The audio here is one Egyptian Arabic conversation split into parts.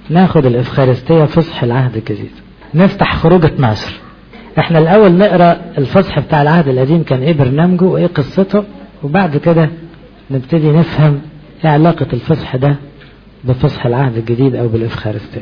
ناخد الإفخارستية فصح العهد الجديد نفتح خروج 12 احنا الأول نقرأ الفصح بتاع العهد القديم كان ايه برنامجه وايه قصته وبعد كده نبتدي نفهم ايه علاقة الفصح ده بفصح العهد الجديد او بالإفخارستية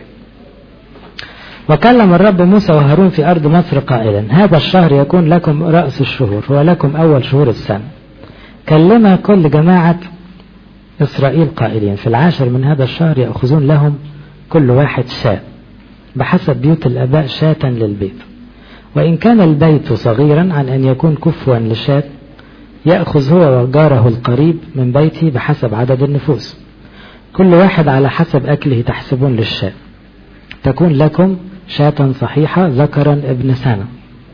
وكلم الرب موسى وهارون في أرض مصر قائلا هذا الشهر يكون لكم رأس الشهور هو لكم أول شهور السنة كلم كل جماعة إسرائيل قائلين في العاشر من هذا الشهر يأخذون لهم كل واحد شاة بحسب بيوت الآباء شاة للبيت وإن كان البيت صغيرا عن أن يكون كفوا للشاة يأخذ هو وجاره القريب من بيته بحسب عدد النفوس كل واحد على حسب أكله تحسبون للشاة تكون لكم شاة صحيحة ذكرا ابن سنة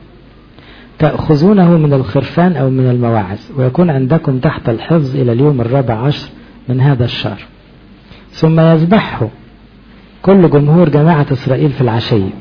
تأخذونه من الخرفان أو من المواعز ويكون عندكم تحت الحفظ إلى اليوم الرابع عشر من هذا الشهر ثم يذبحه كل جمهور جماعة إسرائيل في العشية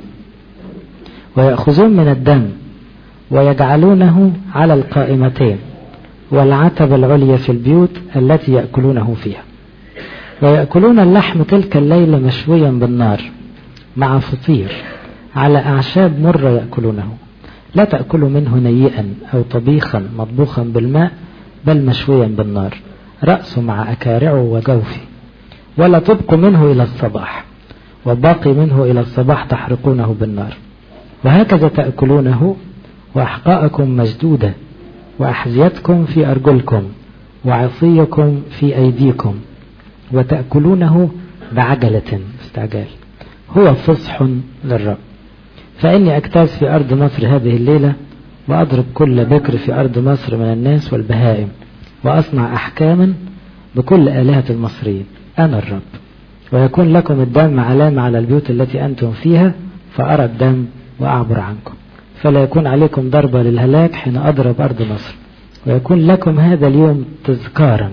ويأخذون من الدم ويجعلونه على القائمتين والعتب العليا في البيوت التي يأكلونه فيها ويأكلون اللحم تلك الليلة مشويا بالنار مع فطير على أعشاب مرة يأكلونه لا تأكلوا منه نيئا أو طبيخا مطبوخا بالماء بل مشويا بالنار رأسه مع أكارعه وجوفه ولا تبقوا منه إلى الصباح والباقي منه إلى الصباح تحرقونه بالنار وهكذا تأكلونه وأحقاءكم مشدودة وأحذيتكم في أرجلكم وعصيكم في أيديكم وتأكلونه بعجلة استعجال هو فصح للرب فإني أجتاز في أرض مصر هذه الليلة وأضرب كل بكر في أرض مصر من الناس والبهائم وأصنع أحكاما بكل آلهة المصريين أنا الرب ويكون لكم الدم علامة على البيوت التي أنتم فيها فأرى الدم وأعبر عنكم فلا يكون عليكم ضربة للهلاك حين أضرب أرض مصر ويكون لكم هذا اليوم تذكارا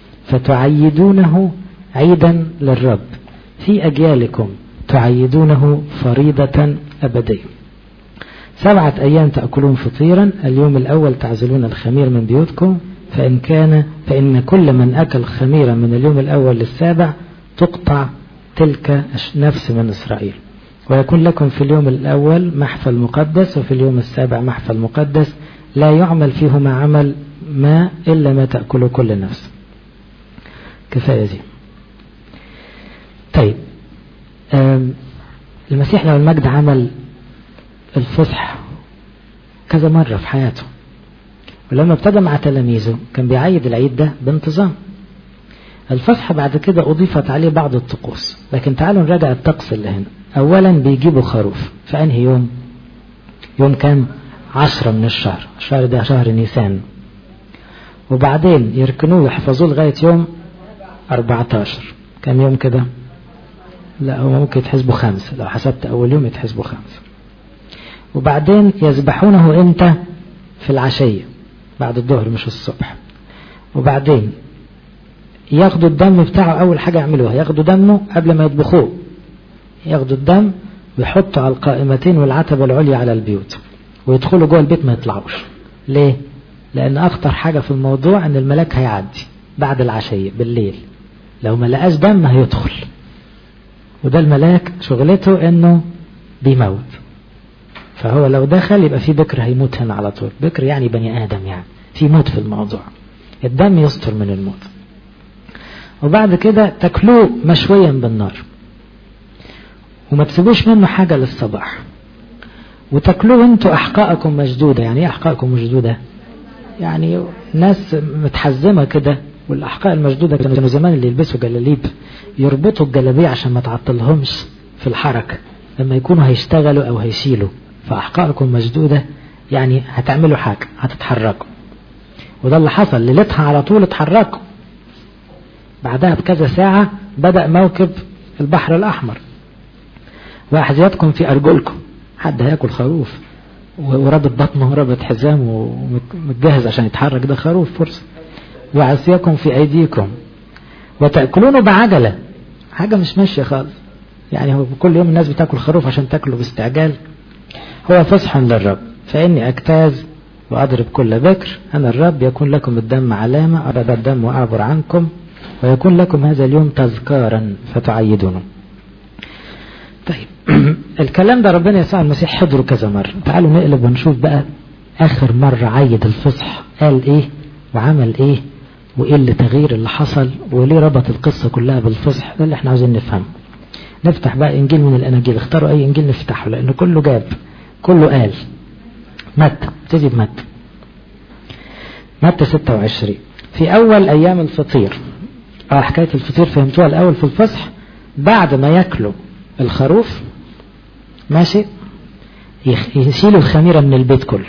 فتعيدونه عيدا للرب في أجيالكم تعيدونه فريضة أبدية سبعة أيام تأكلون فطيرا اليوم الأول تعزلون الخمير من بيوتكم فإن كان فإن كل من أكل خميرا من اليوم الأول للسابع تقطع تلك نفس من إسرائيل ويكون لكم في اليوم الأول محفل مقدس وفي اليوم السابع محفل مقدس لا يعمل فيهما عمل ما إلا ما تأكله كل نفس كفاية دي طيب المسيح لو المجد عمل الفصح كذا مرة في حياته ولما ابتدى مع تلاميذه كان بيعيد العيد ده بانتظام الفصح بعد كده أضيفت عليه بعض الطقوس لكن تعالوا نراجع الطقس اللي هنا أولا بيجيبوا خروف في أنهي يوم يوم كان عشرة من الشهر الشهر ده شهر نيسان وبعدين يركنوه ويحفظوه لغاية يوم 14 كم يوم كده لا هو ممكن يتحسبوا خمسة لو حسبت أول يوم يتحسبوا خمسة وبعدين يذبحونه إمتى في العشية بعد الظهر مش الصبح وبعدين ياخدوا الدم بتاعه أول حاجة يعملوها ياخدوا دمه قبل ما يطبخوه ياخدوا الدم ويحطوا على القائمتين والعتبة العليا على البيوت ويدخلوا جوه البيت ما يطلعوش ليه؟ لأن أخطر حاجة في الموضوع أن الملاك هيعدي بعد العشية بالليل لو ما لقاش دم هيدخل وده الملاك شغلته انه بيموت فهو لو دخل يبقى في بكر هيموت هنا على طول بكر يعني بني ادم يعني في موت في الموضوع الدم يستر من الموت وبعد كده تاكلوه مشويا بالنار وما تسيبوش منه حاجة للصباح وتاكلوه انتوا احقائكم مشدودة يعني ايه احقائكم مشدودة يعني ناس متحزمة كده والأحقاء المشدودة كانوا زمان اللي يلبسوا جلاليب يربطوا الجلابية عشان ما تعطلهمش في الحركة لما يكونوا هيشتغلوا أو هيشيلوا فأحقائكم مشدودة يعني هتعملوا حاجة هتتحركوا وده اللي حصل ليلتها على طول اتحركوا بعدها بكذا ساعة بدأ موكب البحر الأحمر وأحذيتكم في أرجلكم حد هياكل خروف ورابط بطنه ورابط حزامه ومتجهز عشان يتحرك ده خروف فرصة وعصيكم في أيديكم وتأكلونه بعجلة حاجة مش ماشية خالص يعني هو كل يوم الناس بتاكل خروف عشان تاكله باستعجال هو فصح للرب فإني أجتاز وأضرب كل بكر أنا الرب يكون لكم الدم علامة أرى الدم وأعبر عنكم ويكون لكم هذا اليوم تذكارا فتعيدونه الكلام ده ربنا يسوع المسيح حضره كذا مرة تعالوا نقلب ونشوف بقى آخر مرة عيد الفصح قال إيه وعمل إيه وإيه اللي تغيير اللي حصل وليه ربط القصة كلها بالفصح ده اللي احنا عاوزين نفهمه نفتح بقى إنجيل من الأناجيل اختاروا أي إنجيل نفتحه لأن كله جاب كله قال متى ابتدي بمتى متى 26 في أول أيام الفطير اه حكاية الفطير فهمتوها الأول في الفصح بعد ما ياكلوا الخروف ماشي يشيلوا الخميرة من البيت كله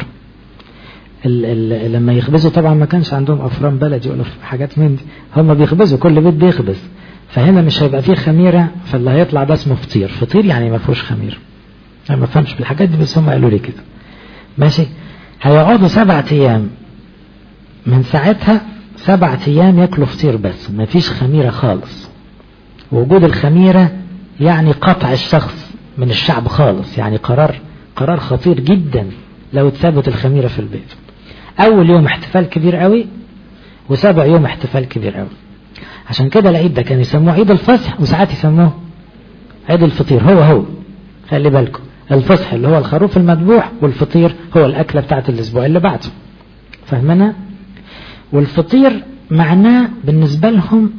ال ال لما يخبزوا طبعا ما كانش عندهم أفران بلدي ولا حاجات من دي هم بيخبزوا كل بيت بيخبز فهنا مش هيبقى فيه خميرة فاللي هيطلع ده اسمه فطير فطير يعني ما فيهوش خميرة أنا ما فهمش بالحاجات دي بس هم قالوا لي كده ماشي هيقعدوا سبعة أيام من ساعتها سبعة أيام ياكلوا فطير بس ما فيش خميرة خالص وجود الخميرة يعني قطع الشخص من الشعب خالص يعني قرار قرار خطير جدا لو اتثبت الخميرة في البيت أول يوم احتفال كبير قوي وسبع يوم احتفال كبير قوي عشان كده العيد ده كان يسموه عيد الفصح وساعات يسموه عيد الفطير هو هو خلي بالكم الفصح اللي هو الخروف المذبوح والفطير هو الأكلة بتاعت الأسبوع اللي بعده فاهمنا والفطير معناه بالنسبة لهم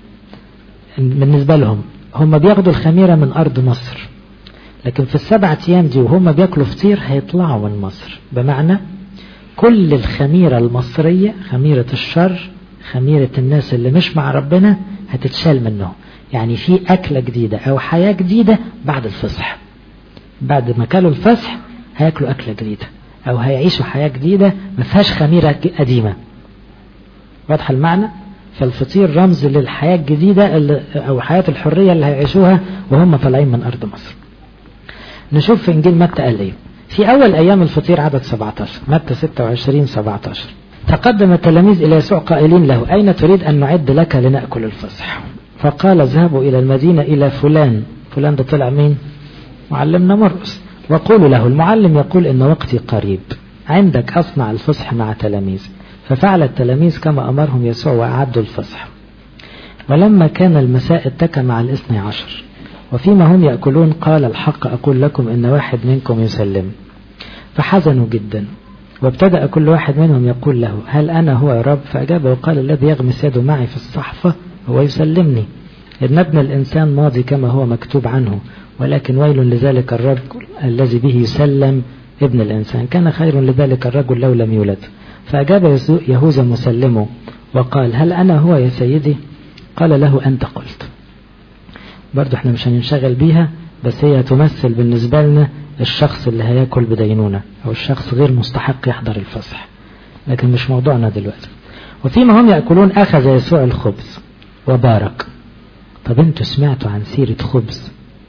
بالنسبة لهم هم بياخدوا الخميرة من أرض مصر لكن في السبعة أيام دي وهم بياكلوا فطير هيطلعوا من مصر بمعنى كل الخميرة المصرية خميرة الشر خميرة الناس اللي مش مع ربنا هتتشال منهم يعني في أكلة جديدة أو حياة جديدة بعد الفصح بعد ما كلوا الفصح هياكلوا أكلة جديدة أو هيعيشوا حياة جديدة ما فيهاش خميرة قديمة واضح المعنى فالفطير رمز للحياة الجديدة اللي أو حياة الحرية اللي هيعيشوها وهم طالعين من أرض مصر نشوف في إنجيل متى قال إيه في أول أيام الفطير عدد 17 متى 26 17 تقدم التلاميذ إلى يسوع قائلين له أين تريد أن نعد لك لنأكل الفصح فقال اذهبوا إلى المدينة إلى فلان فلان ده طلع مين معلمنا مرقس وقولوا له المعلم يقول إن وقتي قريب عندك أصنع الفصح مع تلاميذ ففعل التلاميذ كما أمرهم يسوع وأعدوا الفصح ولما كان المساء اتكى مع الاثني عشر وفيما هم يأكلون قال الحق أقول لكم إن واحد منكم يسلم فحزنوا جدا وابتدأ كل واحد منهم يقول له هل أنا هو يا رب فأجاب وقال الذي يغمس يده معي في الصحفة هو يسلمني إن ابن الإنسان ماضي كما هو مكتوب عنه ولكن ويل لذلك الرجل الذي به يسلم ابن الإنسان كان خير لذلك الرجل لو لم يولد فأجاب يهوذا مسلمه وقال هل أنا هو يا سيدي قال له أنت قلت برضو احنا مش هننشغل بيها بس هي تمثل بالنسبة لنا الشخص اللي هياكل بدينونة أو الشخص غير مستحق يحضر الفصح لكن مش موضوعنا دلوقتي وفيما هم يأكلون أخذ يسوع الخبز وبارك طب انتوا سمعتوا عن سيرة خبز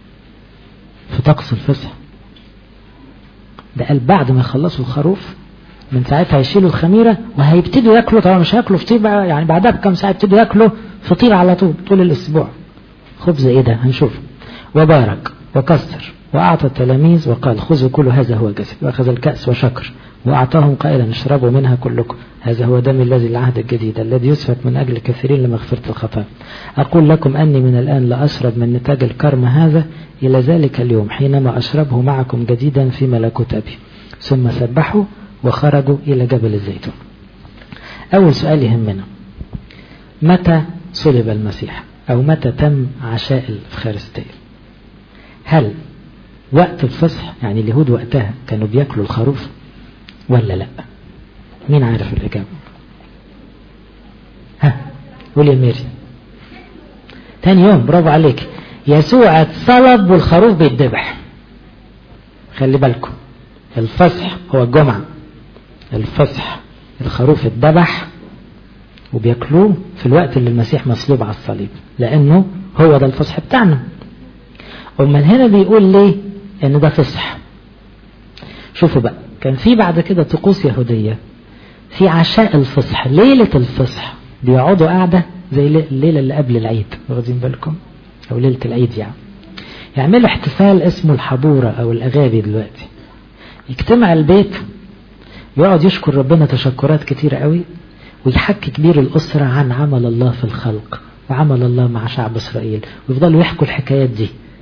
في طقس الفصح ده قال بعد ما يخلصوا الخروف من ساعتها هيشيلوا الخميرة وهيبتدوا ياكلوا طبعا مش هياكلوا فطير بقى يعني بعدها بكم ساعة يبتدوا ياكلوا فطير على طول طول الأسبوع خبز ايه ده هنشوف وبارك وكسر وأعطى التلاميذ وقال خذوا كل هذا هو جسد وأخذ الكأس وشكر وأعطاهم قائلا اشربوا منها كلكم هذا هو دم الذي العهد الجديد الذي يسفك من أجل كثيرين لمغفرة الخطايا أقول لكم أني من الآن لا أشرب من نتاج الكرم هذا إلى ذلك اليوم حينما أشربه معكم جديدا في ملكوت أبي ثم سبحوا وخرجوا إلى جبل الزيتون أول سؤال يهمنا متى صلب المسيح أو متى تم عشاء الفخارستية هل وقت الفصح يعني اليهود وقتها كانوا بياكلوا الخروف ولا لا مين عارف الإجابة ها قول يا ميري تاني يوم برافو عليك يسوع اتصلب والخروف بيتذبح خلي بالكم الفصح هو الجمعة الفصح الخروف اتذبح وبياكلوه في الوقت اللي المسيح مصلوب على الصليب لأنه هو ده الفصح بتاعنا أمال هنا بيقول ليه ان ده فصح شوفوا بقى كان في بعد كده طقوس يهودية في عشاء الفصح ليلة الفصح بيقعدوا قاعدة زي الليلة اللي قبل العيد واخدين بالكم او ليلة العيد يعني يعملوا احتفال اسمه الحبورة او الاغابي دلوقتي يجتمع البيت يقعد يشكر ربنا تشكرات كتيرة قوي ويحكي كبير الأسرة عن عمل الله في الخلق وعمل الله مع شعب إسرائيل ويفضلوا يحكوا الحكايات دي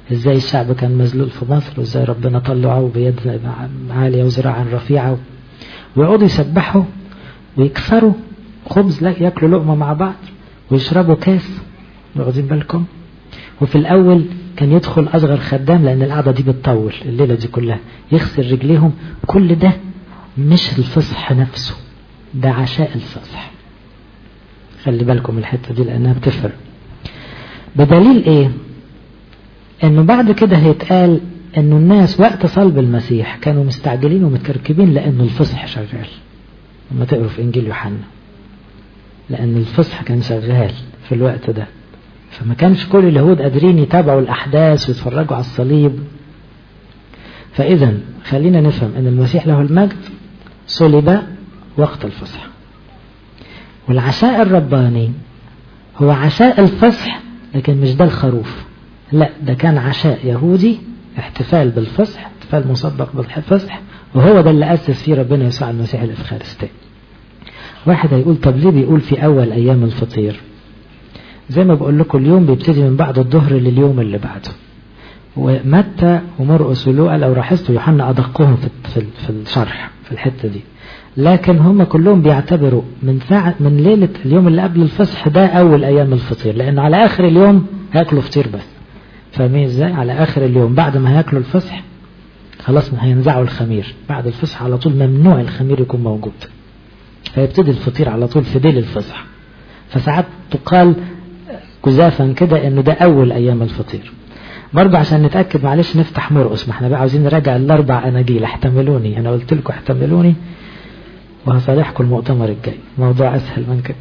ازاي الشعب كان مذلول في مصر وازاي ربنا طلعه بيد عالية وزراعا رفيعة ويقعدوا يسبحوا ويكسروا خبز لا ياكلوا لقمة مع بعض ويشربوا كاس واخدين بالكم وفي الأول كان يدخل أصغر خدام لأن القعدة دي بتطول الليلة دي كلها يغسل رجليهم كل ده مش الفصح نفسه ده عشاء الفصح خلي بالكم الحتة دي لأنها بتفرق بدليل إيه إنه بعد كده هيتقال إنه الناس وقت صلب المسيح كانوا مستعجلين ومتكركبين لأنه الفصح شغال لما تقروا في إنجيل يوحنا لأن الفصح كان شغال في الوقت ده فما كانش كل اليهود قادرين يتابعوا الأحداث ويتفرجوا على الصليب فإذا خلينا نفهم أن المسيح له المجد صلب وقت الفصح والعشاء الرباني هو عشاء الفصح لكن مش ده الخروف لا ده كان عشاء يهودي احتفال بالفصح احتفال مسبق بالفصح وهو ده اللي أسس فيه ربنا يسوع المسيح الإفخارستي واحد هيقول طب ليه بيقول في أول أيام الفطير زي ما بقول لكم اليوم بيبتدي من بعد الظهر لليوم اللي بعده ومتى ومرقس ولوقا لو لاحظتوا يوحنا أدقهم في في الشرح في الحتة دي لكن هم كلهم بيعتبروا من ساعة من ليلة اليوم اللي قبل الفصح ده أول أيام الفطير لأنه على آخر اليوم هياكلوا فطير بس فاهمين ازاي على آخر اليوم بعد ما هياكلوا الفصح خلاص ما هينزعوا الخمير بعد الفصح على طول ممنوع الخمير يكون موجود فيبتدي الفطير على طول في ليل الفصح فساعات تقال جزافا كده انه ده اول ايام الفطير برضه عشان نتاكد معلش نفتح مرقس ما احنا بقى عاوزين نراجع الاربع اناجيل احتملوني انا قلت لكم احتملوني وهصالحكم المؤتمر الجاي موضوع اسهل من كده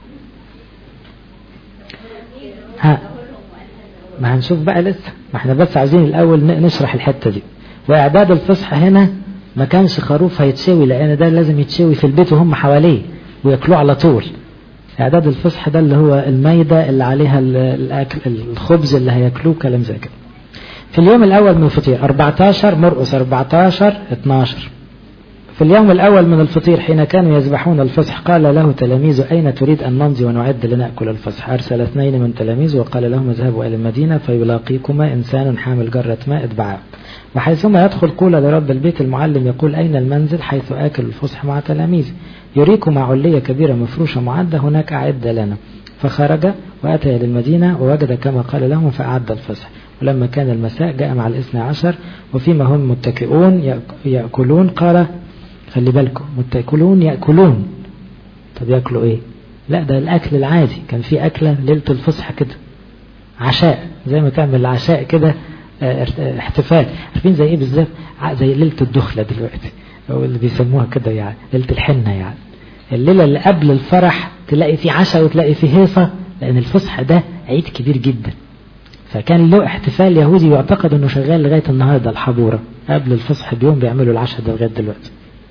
ها ما هنشوف بقى لسه ما احنا بس عايزين الاول نشرح الحته دي واعداد الفصح هنا ما كانش خروف هيتشوي لان ده لازم يتشوي في البيت وهم حواليه وياكلوه على طول اعداد الفصح ده اللي هو المايدة اللي عليها الأكل الخبز اللي هياكلوه كلام زي كده في اليوم الأول من الفطير 14 مرقس 14 12 في اليوم الأول من الفطير حين كانوا يذبحون الفصح قال له تلاميذه أين تريد أن نمضي ونعد لنأكل الفصح أرسل اثنين من تلاميذه وقال لهم اذهبوا إلى المدينة فيلاقيكما إنسان حامل جرة ماء اتبعاه وحيثما يدخل قول لرب البيت المعلم يقول أين المنزل حيث آكل الفصح مع تلاميذي يريكم علية كبيرة مفروشة معدة هناك أعد لنا فخرج وأتى للمدينة ووجد كما قال لهم فأعد الفصح ولما كان المساء جاء مع الاثنى عشر وفيما هم متكئون يأكلون قال خلي بالكم متكئون يأكلون طب يأكلوا ايه لا ده الأكل العادي كان في أكلة ليلة الفصح كده عشاء زي ما تعمل العشاء كده احتفال عارفين زي ايه بالذات زي ليلة الدخلة دلوقتي أو اللي بيسموها كده يعني ليلة الحنة يعني الليلة اللي قبل الفرح تلاقي في عشاء وتلاقي في هيصة لأن الفصح ده عيد كبير جدا فكان له احتفال يهودي يعتقد انه شغال لغاية النهاردة الحبورة قبل الفصح بيوم بيعملوا العشاء ده لغاية دلوقتي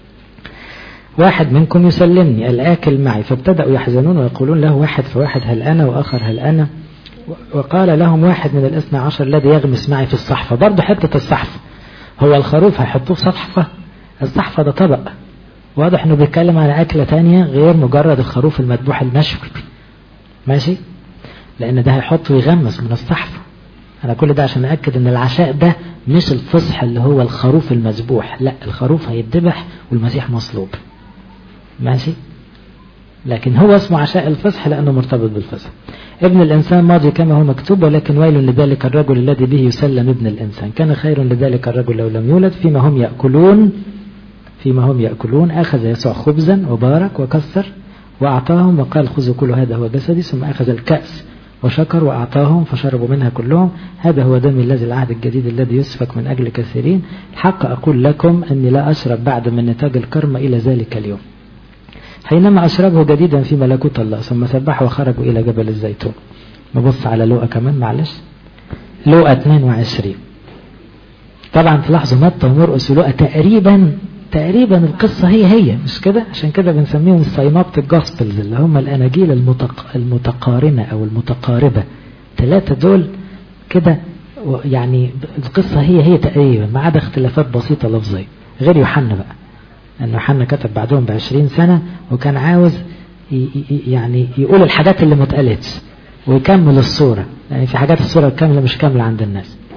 واحد منكم يسلمني الآكل معي فابتدأوا يحزنون ويقولون له واحد فواحد هل أنا وآخر هل أنا وقال لهم واحد من الاثنى عشر الذي يغمس معي في الصحفة برضه حتة الصحفة هو الخروف هيحطوه في صحفة الصحفة ده طبق واضح انه بيتكلم على أكلة تانية غير مجرد الخروف المذبوح المشوي ماشي لأن ده هيحط ويغمس من الصحفة أنا كل ده عشان أكد إن العشاء ده مش الفصح اللي هو الخروف المذبوح لا الخروف هيتذبح والمسيح مصلوب ماشي لكن هو اسمه عشاء الفصح لأنه مرتبط بالفصح ابن الإنسان ماضي كما هو مكتوب ولكن ويل لذلك الرجل الذي به يسلم ابن الإنسان كان خير لذلك الرجل لو لم يولد فيما هم يأكلون فيما هم يأكلون أخذ يسوع خبزا وبارك وكسر وأعطاهم وقال خذوا كل هذا هو جسدي ثم أخذ الكأس وشكر وأعطاهم فشربوا منها كلهم هذا هو دمي الذي العهد الجديد الذي يسفك من أجل كثيرين الحق أقول لكم أني لا أشرب بعد من نتاج الكرم إلى ذلك اليوم حينما أشربه جديدا في ملكوت الله ثم سبحوا وخرجوا إلى جبل الزيتون نبص على لوقا كمان معلش لوقا 22 طبعا تلاحظوا متى ومرقس ولوقا تقريبا تقريبا القصة هي هي مش كده عشان كده بنسميهم الساينوبت الجوسبلز اللي هم الأناجيل المتق... المتقارنة أو المتقاربة ثلاثة دول كده يعني القصة هي هي تقريبا ما عدا اختلافات بسيطة لفظية غير يوحنا بقى أن يوحنا كتب بعدهم بعشرين سنة وكان عاوز يعني يقول الحاجات اللي ما اتقالتش ويكمل الصورة يعني في حاجات الصورة الكاملة مش كاملة عند الناس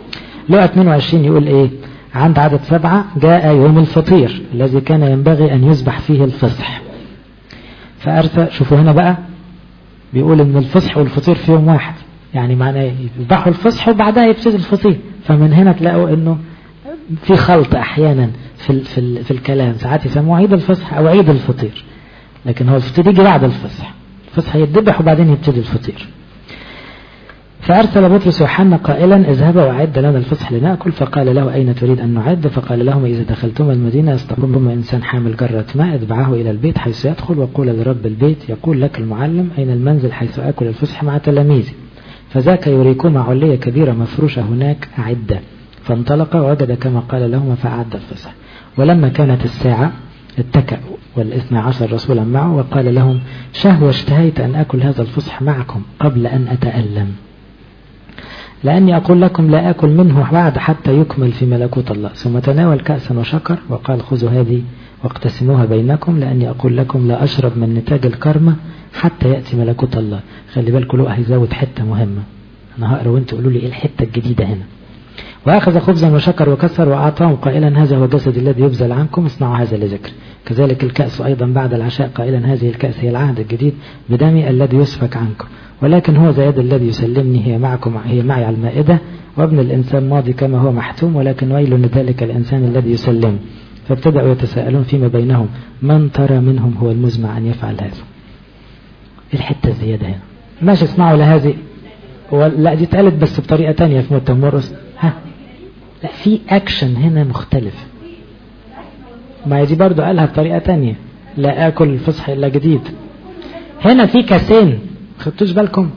لقى 22 يقول ايه عند عدد سبعة جاء يوم الفطير الذي كان ينبغي أن يذبح فيه الفصح فأرسل شوفوا هنا بقى بيقول ان الفصح والفطير في يوم واحد يعني معناه يذبحوا الفصح وبعدها يبتدي الفطير فمن هنا تلاقوا انه في خلط احيانا في ال في, ال في الكلام ساعات يسموه عيد الفصح او عيد الفطير لكن هو الفطير يجي بعد الفصح الفصح يتذبح وبعدين يبتدي الفطير فأرسل بطرس يوحنا قائلا اذهبا وأعد لنا الفصح لنأكل فقال له أين تريد أن نعد فقال لهم إذا دخلتم المدينة يستقبلكم إنسان حامل جرة ماء اتبعه إلى البيت حيث يدخل وقول لرب البيت يقول لك المعلم أين المنزل حيث آكل الفصح مع تلاميذي فذاك يريكما علية كبيرة مفروشة هناك أعدة فانطلق ووجد كما قال لهما فأعد الفصح ولما كانت الساعة اتكأ والاثنى عشر رسولا معه وقال لهم شهوة اشتهيت أن أكل هذا الفصح معكم قبل أن أتألم لأني أقول لكم لا أكل منه بعد حتى يكمل في ملكوت الله ثم تناول كأسا وشكر وقال خذوا هذه واقتسموها بينكم لأني أقول لكم لا أشرب من نتاج الكرمة حتى يأتي ملكوت الله خلي بالكم له هيزود حتة مهمة أنا هقرأ وأنتوا قولوا لي إيه الحتة الجديدة هنا وأخذ خبزا وشكر وكسر وأعطاهم قائلا هذا هو جسد الذي يبذل عنكم اصنعوا هذا لذكر كذلك الكأس أيضا بعد العشاء قائلا هذه الكأس هي العهد الجديد بدمي الذي يسفك عنكم ولكن هو زياد الذي يسلمني هي معكم هي معي على المائدة وابن الإنسان ماضي كما هو محتوم ولكن ويل لذلك الإنسان الذي يسلم فابتدأوا يتساءلون فيما بينهم من ترى منهم هو المزمع أن يفعل هذا الحتة الزيادة هنا ماشي اسمعوا لهذه لا دي اتقالت بس بطريقة تانية في متمرس ها لا في أكشن هنا مختلف ما دي برضو قالها بطريقة تانية لا آكل الفصح إلا جديد هنا في كاسين خدتوش بالكم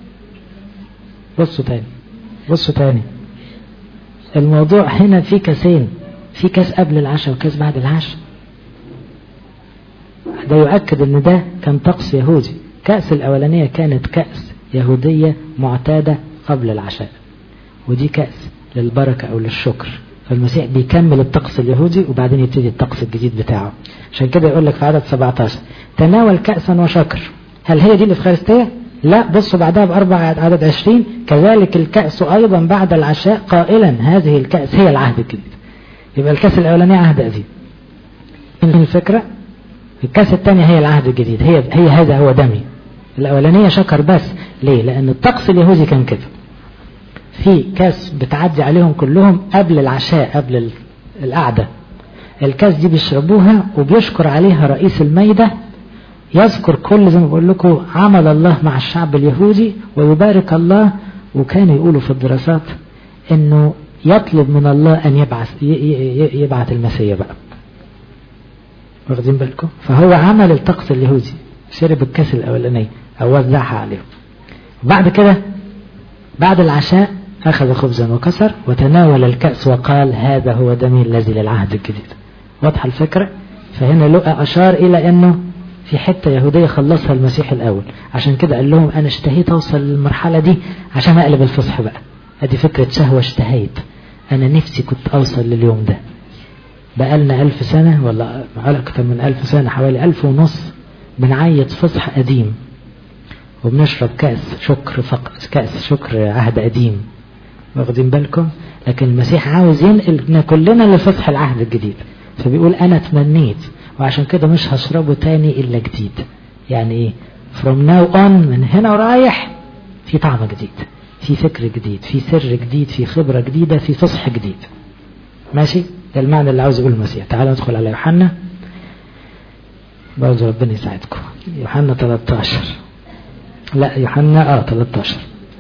بصوا تاني بصوا تاني الموضوع هنا في كاسين في كاس قبل العشاء وكاس بعد العشاء ده يؤكد ان ده كان طقس يهودي كأس الأولانية كانت كأس يهودية معتادة قبل العشاء ودي كأس للبركة أو للشكر فالمسيح بيكمل الطقس اليهودي وبعدين يبتدي الطقس الجديد بتاعه عشان كده يقول لك في عدد 17 تناول كأسا وشكر هل هي دي الإفخارستية؟ لا بصوا بعدها بأربع عدد 20 كذلك الكأس أيضا بعد العشاء قائلا هذه الكأس هي العهد الجديد يبقى الكأس الأولانية عهد قديم الفكرة الكأس الثانية هي العهد الجديد هي هي هذا هو دمي الأولانية شكر بس ليه؟ لأن الطقس اليهودي كان كده في كاس بتعدي عليهم كلهم قبل العشاء قبل القعدة الكاس دي بيشربوها وبيشكر عليها رئيس الميدة يذكر كل زي ما بقول لكم عمل الله مع الشعب اليهودي ويبارك الله وكانوا يقولوا في الدراسات انه يطلب من الله ان يبعث يبعث المسيح بقى واخدين بالكم فهو عمل الطقس اليهودي شرب الكاس الاولاني او وزعها عليهم بعد كده بعد العشاء أخذ خبزا وكسر وتناول الكأس وقال هذا هو دمي الذي للعهد الجديد واضحة الفكرة فهنا لقى أشار إلى أنه في حتة يهودية خلصها المسيح الأول عشان كده قال لهم أنا اشتهيت أوصل للمرحلة دي عشان أقلب الفصح بقى هذه فكرة شهوة اشتهيت أنا نفسي كنت أوصل لليوم ده بقالنا ألف سنة ولا أكثر من ألف سنة حوالي ألف ونص بنعيط فصح قديم وبنشرب كأس شكر فقط كأس شكر عهد قديم واخدين بالكم لكن المسيح عاوز ينقلنا كلنا لفصح العهد الجديد فبيقول أنا تمنيت وعشان كده مش هشربه تاني إلا جديد يعني إيه from now on من هنا ورايح في طعم جديد في فكر جديد في سر جديد في خبرة جديدة في فصح جديد ماشي ده المعنى اللي عاوز يقول المسيح تعالوا ندخل على يوحنا برضه ربنا يساعدكم يوحنا 13 لا يوحنا اه 13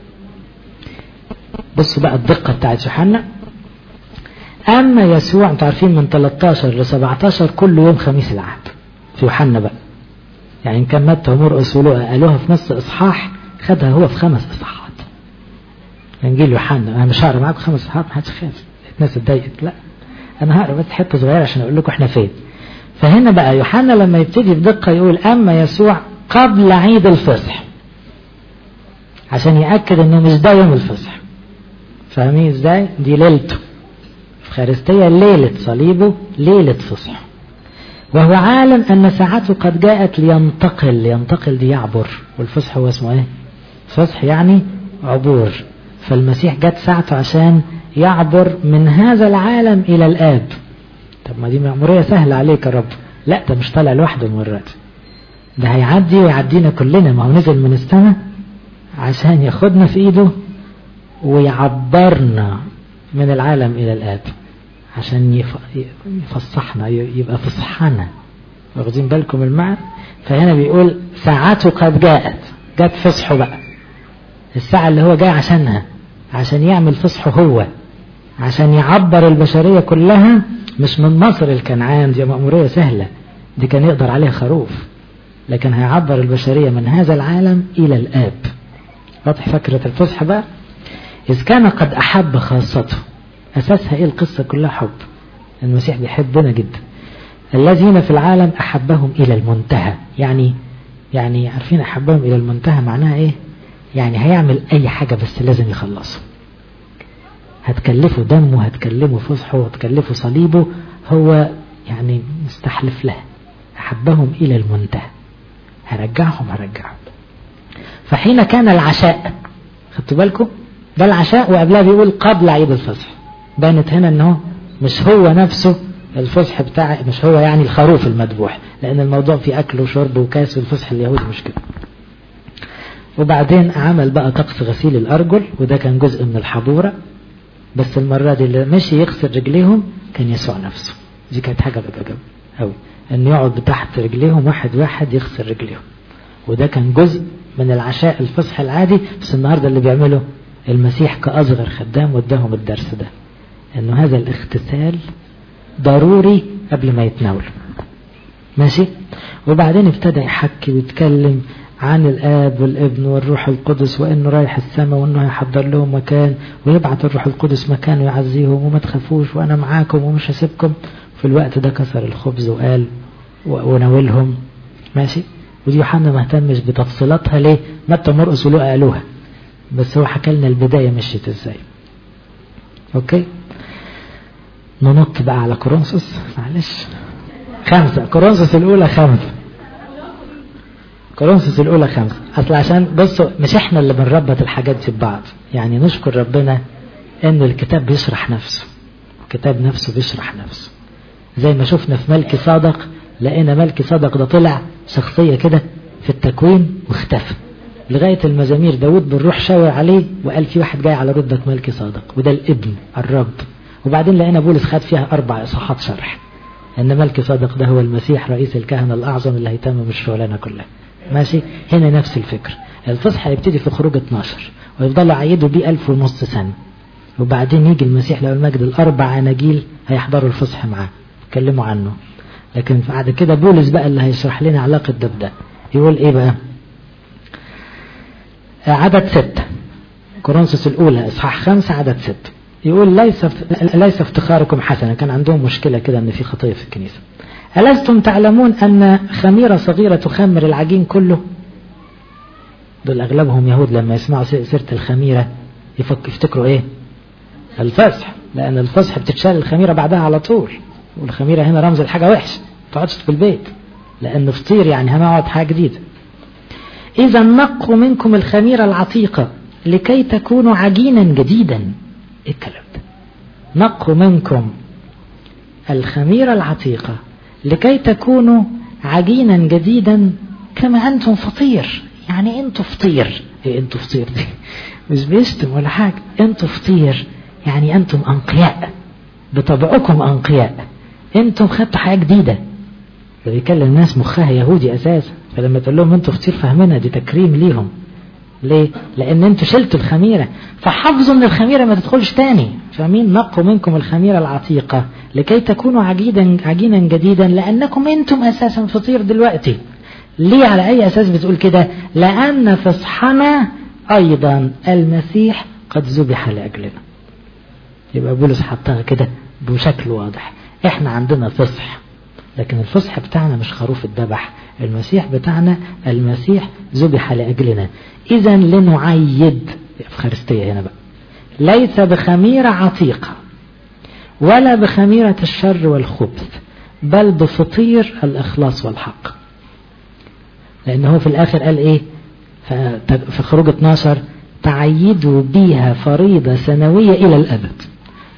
بصوا بقى الدقة بتاعت يوحنا أما يسوع أنتوا عارفين من 13 ل 17 كل يوم خميس العهد في يوحنا بقى يعني إن كان متى ومرقس ولوقا قالوها في نص إصحاح خدها هو في خمس إصحاحات إنجيل يوحنا أنا مش هقرا معاكم خمس إصحاحات ما حدش خاف الناس اتضايقت لا أنا هقرا بس حتة صغيرة عشان أقول لكم إحنا فين فهنا بقى يوحنا لما يبتدي بدقة يقول أما يسوع قبل عيد الفصح عشان يأكد إنه مش ده يوم الفصح فاهمين ازاي دي ليلته الفخارستية ليلة صليبه ليلة فصح وهو عالم أن ساعته قد جاءت لينتقل ينتقل دي يعبر والفصح هو اسمه ايه فصح يعني عبور فالمسيح جت ساعته عشان يعبر من هذا العالم إلى الآب طب ما دي مأمورية سهلة عليك يا رب لا ده مش طالع لوحده مرات ده هيعدي ويعدينا كلنا ما هو نزل من السماء عشان ياخدنا في ايده ويعبرنا من العالم الى الاب عشان يفصحنا يبقى فصحنا واخدين بالكم المعنى فهنا بيقول ساعته قد جاءت جت فصحه بقى الساعة اللي هو جاي عشانها عشان يعمل فصحه هو عشان يعبر البشرية كلها مش من مصر الكنعان دي مأمورية سهلة دي كان يقدر عليها خروف لكن هيعبر البشرية من هذا العالم إلى الآب واضح فكرة الفصحى بقى إذ كان قد أحب خاصته أساسها إيه القصة كلها حب المسيح بيحبنا جدا الذين في العالم أحبهم إلى المنتهى يعني يعني عارفين أحبهم إلى المنتهى معناها إيه يعني هيعمل أي حاجة بس لازم يخلصه هتكلفه دمه هتكلفه فصحه هتكلفه صليبه هو يعني مستحلف له أحبهم إلى المنتهى هرجعهم هرجعهم فحين كان العشاء خدتوا بالكم ده العشاء وقبلها بيقول قبل عيد الفصح بانت هنا انه مش هو نفسه الفصح بتاع مش هو يعني الخروف المذبوح لان الموضوع فيه اكل وشرب وكاس والفصح اليهودي مش كده وبعدين عمل بقى طقس غسيل الارجل وده كان جزء من الحبوره بس المره دي اللي مشي يغسل رجليهم كان يسوع نفسه دي كانت حاجه بقى قوي ان يقعد تحت رجليهم واحد واحد يغسل رجليهم وده كان جزء من العشاء الفصح العادي بس النهارده اللي بيعمله المسيح كأصغر خدام واداهم الدرس ده انه هذا الاغتسال ضروري قبل ما يتناول ماشي وبعدين ابتدى يحكي ويتكلم عن الاب والابن والروح القدس وانه رايح السماء وانه هيحضر لهم مكان ويبعت الروح القدس مكان ويعزيهم وما تخافوش وانا معاكم ومش هسيبكم في الوقت ده كسر الخبز وقال وناولهم ماشي ودي يوحنا ما اهتمش بتفصيلاتها ليه متى مرقس ولوقا قالوها بس هو حكى لنا البداية مشيت ازاي اوكي ننط بقى على كورنثوس معلش خمسة كورنثوس الأولى خمسة كورنثوس الأولى خمسة أصل عشان بصوا مش احنا اللي بنربط الحاجات دي ببعض يعني نشكر ربنا إن الكتاب بيشرح نفسه الكتاب نفسه بيشرح نفسه زي ما شفنا في ملكي صادق لقينا ملكي صادق ده طلع شخصية كده في التكوين واختفى لغاية المزامير داود بالروح شاور عليه وقال في واحد جاي على ردك ملكي صادق وده الابن الرب وبعدين لقينا بولس خد فيها أربع إصحاحات شرح إن ملكي صادق ده هو المسيح رئيس الكهنة الأعظم اللي هيتمم الشغلانة كلها ماشي هنا نفس الفكر الفصح هيبتدي في خروج 12 ويفضلوا يعيدوا بيه ألف ونص سنة وبعدين يجي المسيح له المجد الأربع أناجيل هيحضروا الفصح معاه يتكلموا عنه لكن بعد كده بولس بقى اللي هيشرح لنا علاقة ده بده يقول ايه بقى عدد ستة كورنثوس الأولى إصحاح خمسة عدد ستة يقول ليس ليس افتخاركم حسنا كان عندهم مشكلة كده إن في خطية في الكنيسة ألستم تعلمون أن خميرة صغيرة تخمر العجين كله دول أغلبهم يهود لما يسمعوا سيرة الخميرة يفك يفتكروا إيه الفصح لأن الفصح بتتشال الخميرة بعدها على طول والخميرة هنا رمز الحاجة وحش تقعدش في البيت لأنه فطير يعني هنقعد حاجة جديدة إذا نقوا منكم الخميرة العتيقة لكي تكونوا عجينا جديدا إيه الكلام ده نقوا منكم الخميرة العتيقة لكي تكونوا عجينا جديدا كما أنتم فطير يعني أنتم فطير إيه أنتم فطير دي مش بيشتم ولا حاجة أنتم فطير يعني أنتم أنقياء بطبعكم أنقياء أنتم خدتوا حياة جديدة ده بيكلم ناس مخها يهودي أساسا فلما تقول لهم أنتوا فطير فاهمينها دي تكريم ليهم ليه؟ لأن أنتوا شلتوا الخميرة فحافظوا إن الخميرة ما تدخلش تاني فاهمين نقوا منكم الخميرة العتيقة لكي تكونوا عجيدا عجينا جديدا لأنكم أنتم أساسا فطير دلوقتي ليه على أي أساس بتقول كده؟ لأن فصحنا أيضا المسيح قد ذبح لأجلنا يبقى بولس حطها كده بشكل واضح احنا عندنا فصح لكن الفصح بتاعنا مش خروف الذبح المسيح بتاعنا المسيح ذبح لأجلنا إذا لنعيد الأفخارستية هنا بقى ليس بخميرة عتيقة ولا بخميرة الشر والخبث بل بفطير الإخلاص والحق لأنه في الآخر قال إيه في خروج 12 تعيدوا بيها فريضة سنوية إلى الأبد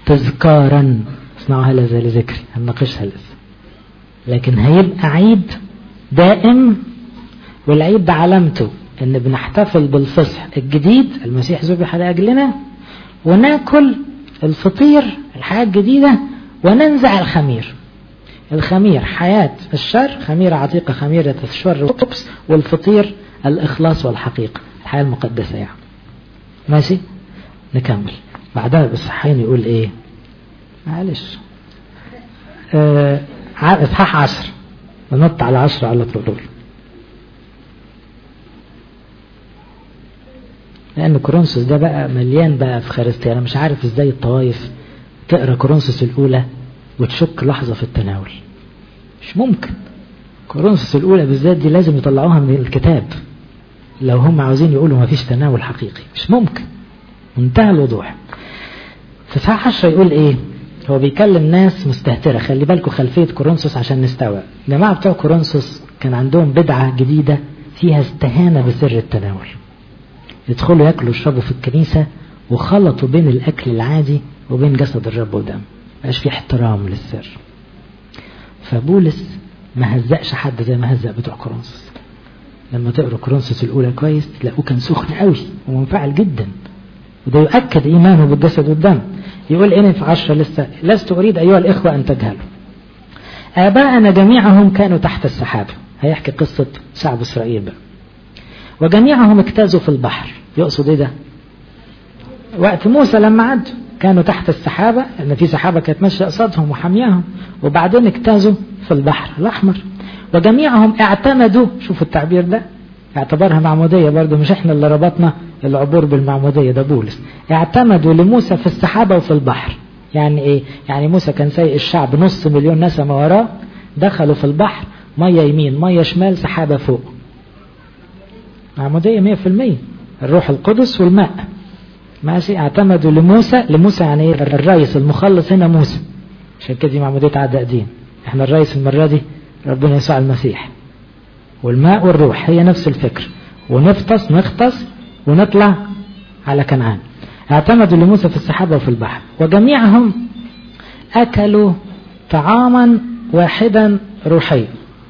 تذكارا اصنعوا هذا لذكري هنناقشها لسه لكن هيبقى عيد دائم والعيد ده علامته ان بنحتفل بالفصح الجديد المسيح ذبح لاجلنا وناكل الفطير الحياة الجديدة وننزع الخمير الخمير حياة الشر خميرة عتيقة خميرة الشر والقبس والفطير الإخلاص والحقيقة الحياة المقدسة يعني ماشي نكمل بعدها بالصحين يقول ايه معلش آه اصحاح عشر ننط على عشر على طول لأن كورنثوس ده بقى مليان بقى في خارستي أنا مش عارف إزاي الطوائف تقرأ كورنثوس الأولى وتشك لحظة في التناول مش ممكن كورنثوس الأولى بالذات دي لازم يطلعوها من الكتاب لو هم عاوزين يقولوا ما فيش تناول حقيقي مش ممكن منتهى الوضوح في صحاح 10 يقول ايه هو بيكلم ناس مستهترة خلي بالكم خلفية كورنثوس عشان نستوعب جماعة بتوع كورنثوس كان عندهم بدعة جديدة فيها استهانة بسر التناول يدخلوا ياكلوا ويشربوا في الكنيسة وخلطوا بين الأكل العادي وبين جسد الرب ودم مبقاش في احترام للسر فبولس ما هزقش حد زي ما هزق بتوع كورنثوس لما تقروا كورنثوس الأولى كويس تلاقوه كان سخن قوي ومنفعل جدا وده يؤكد إيمانه بالجسد والدم يقول إيه في عشرة لسه لست أريد أيها الإخوة أن تجهلوا آباءنا جميعهم كانوا تحت السحابة هيحكي قصة شعب إسرائيل بقى وجميعهم اجتازوا في البحر يقصد ايه ده وقت موسى لما عدوا كانوا تحت السحابة لأن في سحابة كانت ماشية قصادهم وحامياهم وبعدين اجتازوا في البحر الأحمر وجميعهم اعتمدوا شوفوا التعبير ده اعتبرها معمودية برضه مش احنا اللي ربطنا العبور بالمعمودية ده بولس اعتمدوا لموسى في السحابة وفي البحر يعني ايه يعني موسى كان سايق الشعب نص مليون نسمة وراه دخلوا في البحر مية يمين مية شمال سحابة فوق معمودية مية في المية الروح القدس والماء ماشي اعتمدوا لموسى لموسى يعني ايه الرئيس المخلص هنا موسى عشان كده دي معمودية عداء دين احنا الرئيس المرة دي ربنا يسوع المسيح والماء والروح هي نفس الفكر ونفطس نغطس ونطلع على كنعان اعتمدوا لموسى في السحابة وفي البحر وجميعهم أكلوا طعاما واحدا روحيا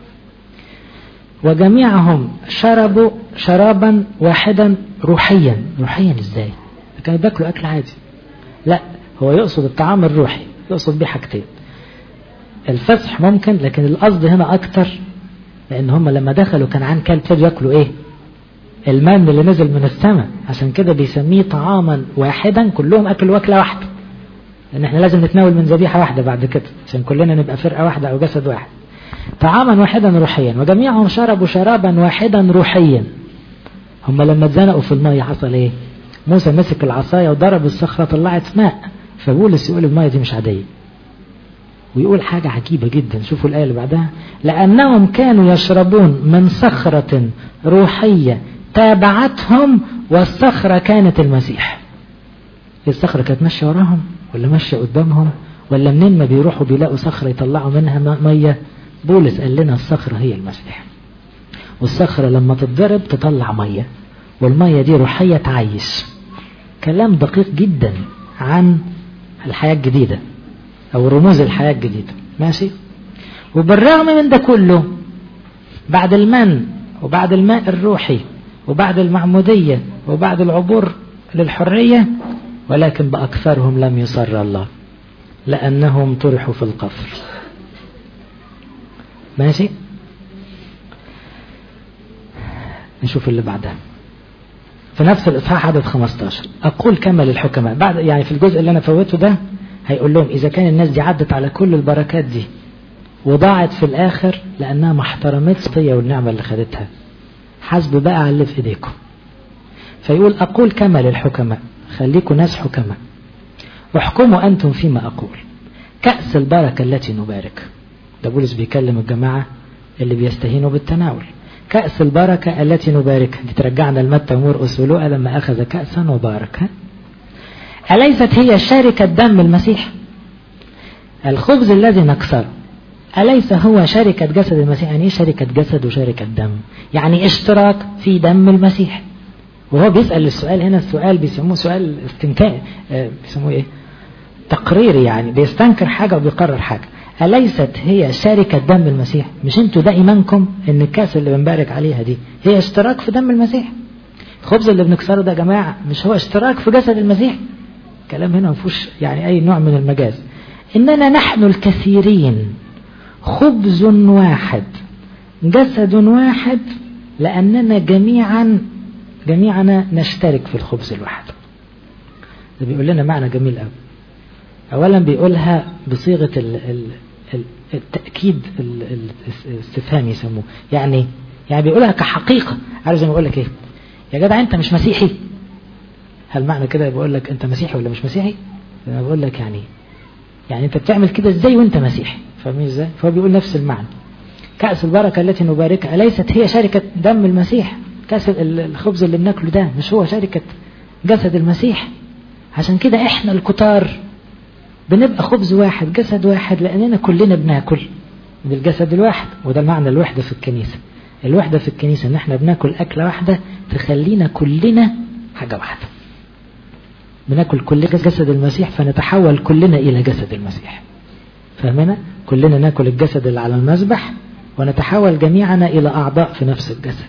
وجميعهم شربوا شرابا واحدا روحيا روحيا ازاي كانوا بياكلوا اكل عادي لا هو يقصد الطعام الروحي يقصد بيه حاجتين الفصح ممكن لكن القصد هنا اكتر لان هم لما دخلوا كان عن كان ابتدوا ياكلوا ايه المن اللي نزل من السماء عشان كده بيسميه طعاما واحدا كلهم اكلوا اكله واحده لان احنا لازم نتناول من ذبيحه واحده بعد كده عشان كلنا نبقى فرقه واحده او جسد واحد طعاما واحدا روحيا وجميعهم شربوا شرابا واحدا روحيا هم لما اتزنقوا في المية حصل ايه موسى مسك العصاية وضرب الصخرة طلعت ماء فبولس يقول المية دي مش عادية ويقول حاجة عجيبة جدا شوفوا الآية اللي بعدها لأنهم كانوا يشربون من صخرة روحية تابعتهم والصخرة كانت المسيح الصخرة كانت ماشية وراهم ولا ماشية قدامهم ولا منين ما بيروحوا بيلاقوا صخرة يطلعوا منها مية بولس قال لنا الصخرة هي المسيح والصخرة لما تتضرب تطلع مية والمية دي روحية تعيش كلام دقيق جدا عن الحياة الجديدة أو رموز الحياة الجديدة ماشي وبالرغم من ده كله بعد المن وبعد الماء الروحي وبعد المعمودية وبعد العبور للحرية ولكن بأكثرهم لم يصر الله لأنهم طرحوا في القفر ماشي نشوف اللي بعدها في نفس الإصحاح عدد 15 أقول كما للحكماء بعد يعني في الجزء اللي أنا فوته ده هيقول لهم إذا كان الناس دي عدت على كل البركات دي وضاعت في الآخر لأنها ما احترمتش الطية والنعمة اللي خدتها حاسبوا بقى على اللي في إيديكم فيقول أقول كما للحكماء خليكم ناس حكماء واحكموا أنتم فيما أقول كأس البركة التي نبارك ده بولس بيكلم الجماعة اللي بيستهينوا بالتناول كأس البركة التي نباركها دي ترجعنا لمتى ومرقس ولوقا لما أخذ كأسا وبارك أليست هي شركة دم المسيح الخبز الذي نكسره أليس هو شركة جسد المسيح يعني إيه شركة جسد وشركة دم يعني اشتراك في دم المسيح وهو بيسأل السؤال هنا السؤال بيسموه سؤال استنكاء آه بيسموه إيه تقريري يعني بيستنكر حاجة وبيقرر حاجة أليست هي شركة دم المسيح مش انتوا ده إيمانكم ان الكاس اللي بنبارك عليها دي هي اشتراك في دم المسيح الخبز اللي بنكسره ده يا جماعة مش هو اشتراك في جسد المسيح كلام هنا مفيهوش يعني أي نوع من المجاز إننا نحن الكثيرين خبز واحد جسد واحد لأننا جميعا جميعنا نشترك في الخبز الواحد ده بيقول لنا معنى جميل قوي أولا بيقولها بصيغة ال ال ال التأكيد الاستفهام يسموه يعني يعني بيقولها كحقيقة عارف زي ما بقول لك ايه يا جدع انت مش مسيحي هل معنى كده بقول لك انت مسيحي ولا مش مسيحي انا بقول لك يعني يعني انت بتعمل كده ازاي وانت مسيحي فاهمين ازاي فهو بيقول نفس المعنى كأس البركة التي نباركها أليست هي شركة دم المسيح كأس الخبز اللي بناكله ده مش هو شركة جسد المسيح عشان كده احنا الكتار بنبقى خبز واحد جسد واحد لأننا كلنا بناكل بالجسد الواحد وده معنى الوحدة في الكنيسة الوحدة في الكنيسة ان احنا بناكل أكلة واحدة تخلينا كلنا حاجة واحدة بناكل كل جسد المسيح فنتحول كلنا إلى جسد المسيح فاهمنا كلنا ناكل الجسد اللي على المذبح ونتحول جميعنا إلى أعضاء في نفس الجسد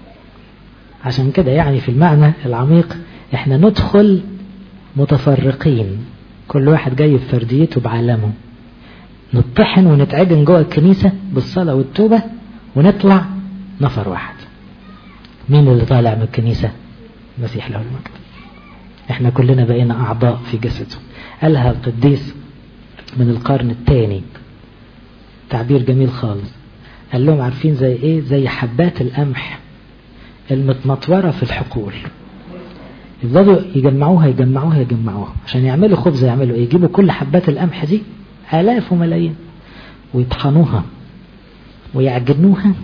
عشان كده يعني في المعنى العميق احنا ندخل متفرقين كل واحد جاي بفرديته بعالمه نطحن ونتعجن جوه الكنيسة بالصلاة والتوبة ونطلع نفر واحد مين اللي طالع من الكنيسة المسيح له المجد احنا كلنا بقينا أعضاء في جسده قالها القديس من القرن الثاني تعبير جميل خالص قال لهم عارفين زي ايه زي حبات القمح المتمطورة في الحقول يفضلوا يجمعوها يجمعوها يجمعوها عشان يعملوا خبز يعملوا ايه يجيبوا كل حبات القمح دي آلاف وملايين ويطحنوها ويعجنوها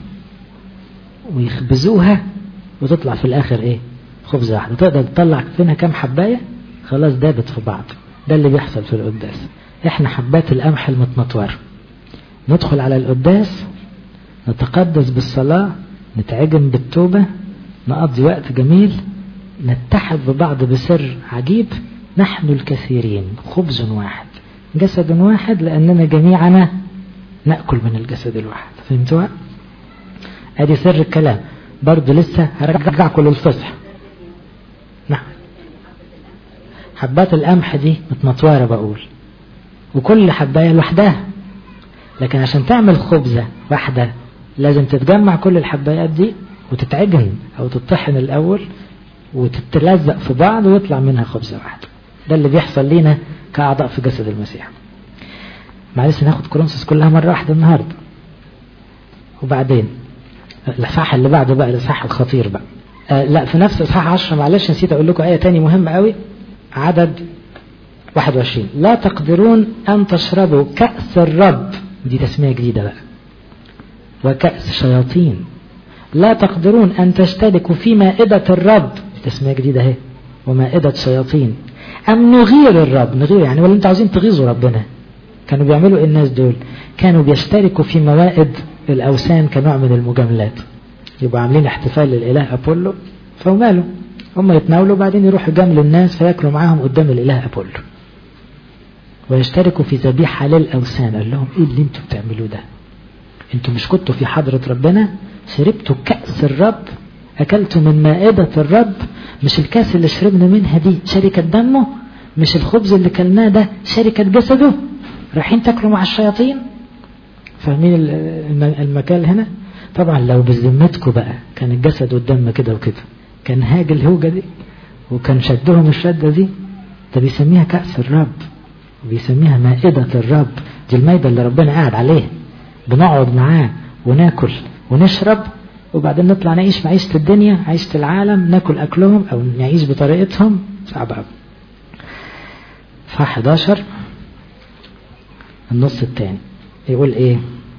ويخبزوها وتطلع في الآخر ايه خبز واحد تقدر تطلع فينها كام حباية خلاص دابت في بعض ده اللي بيحصل في القداس احنا حبات القمح المتنطورة ندخل على القداس نتقدس بالصلاة نتعجن بالتوبة نقضي وقت جميل نتحد ببعض بسر عجيب نحن الكثيرين خبز واحد جسد واحد لأننا جميعنا نأكل من الجسد الواحد فهمتوا؟ ادي سر الكلام برضه لسه هرجعكم للفصح نعم حبات القمح دي متنطوره بقول وكل حبايه لوحدها لكن عشان تعمل خبزة واحدة لازم تتجمع كل الحبايات دي وتتعجن أو تطحن الأول وتتلزق في بعض ويطلع منها خبزة واحدة ده اللي بيحصل لينا كأعضاء في جسد المسيح معلش ناخد كورنثوس كلها مرة واحدة النهاردة وبعدين الإصحاح اللي بعده بقى الإصحاح الخطير بقى آه لا في نفس إصحاح 10 معلش نسيت أقول لكم آية تاني مهمة قوي عدد 21 لا تقدرون أن تشربوا كأس الرب دي تسمية جديدة بقى وكأس شياطين لا تقدرون أن تشتركوا في مائدة الرب دي تسمية جديدة اهي ومائدة شياطين أم نغير الرب نغير يعني ولا أنتوا عاوزين تغيظوا ربنا كانوا بيعملوا إيه الناس دول كانوا بيشتركوا في موائد الأوثان كنوع من المجاملات يبقوا عاملين احتفال للإله أبولو فوماله هم يتناولوا بعدين يروحوا يجاملوا الناس فياكلوا معاهم قدام الإله أبولو ويشتركوا في ذبيحة للأوثان قال لهم إيه اللي أنتوا بتعملوه ده أنتوا مش كنتوا في حضرة ربنا شربتوا كأس الرب أكلتوا من مائدة الرب مش الكاس اللي شربنا منها دي شركة دمه مش الخبز اللي كلناه ده شركة جسده رايحين تاكلوا مع الشياطين فاهمين المكان هنا طبعا لو بذمتكم بقى كان الجسد والدم كده وكده كان هاج الهوجة دي وكان شدهم الشدة دي ده بيسميها كأس الرب بيسميها مائدة الرب دي المائدة اللي ربنا قاعد عليها بنقعد معاه وناكل ونشرب وبعدين نطلع نعيش معيشة الدنيا عيشة العالم ناكل أكلهم أو نعيش بطريقتهم صعب أوي صح 11 النص الثاني يقول إيه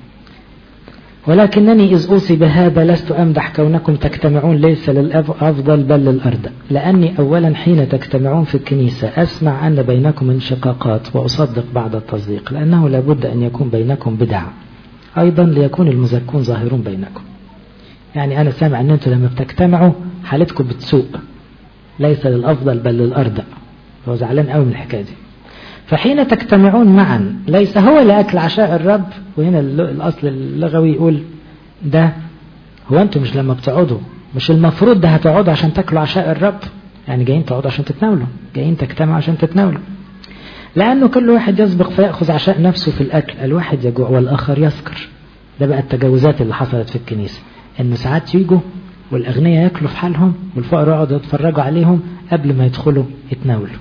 ولكنني إذ أوصي بهذا لست أمدح كونكم تجتمعون ليس للأفضل بل للأرض لأني أولا حين تجتمعون في الكنيسة أسمع أن بينكم انشقاقات وأصدق بعد التصديق لأنه لابد أن يكون بينكم بدع أيضا ليكون المزكون ظاهرون بينكم يعني أنا سامع أن أنتم لما بتجتمعوا حالتكم بتسوء ليس للأفضل بل للأرض هو زعلان قوي من الحكاية دي فحين تجتمعون معا ليس هو لأكل عشاء الرب وهنا الأصل اللغوي يقول ده هو أنتم مش لما بتقعدوا مش المفروض ده هتقعدوا عشان تاكلوا عشاء الرب يعني جايين تقعدوا عشان تتناولوا جايين تجتمعوا عشان تتناولوا لأنه كل واحد يسبق فيأخذ عشاء نفسه في الأكل الواحد يجوع والآخر يسكر ده بقى التجاوزات اللي حصلت في الكنيسة إنه ساعات يجوا والأغنياء ياكلوا في حالهم والفقراء يقعدوا يتفرجوا عليهم قبل ما يدخلوا يتناولوا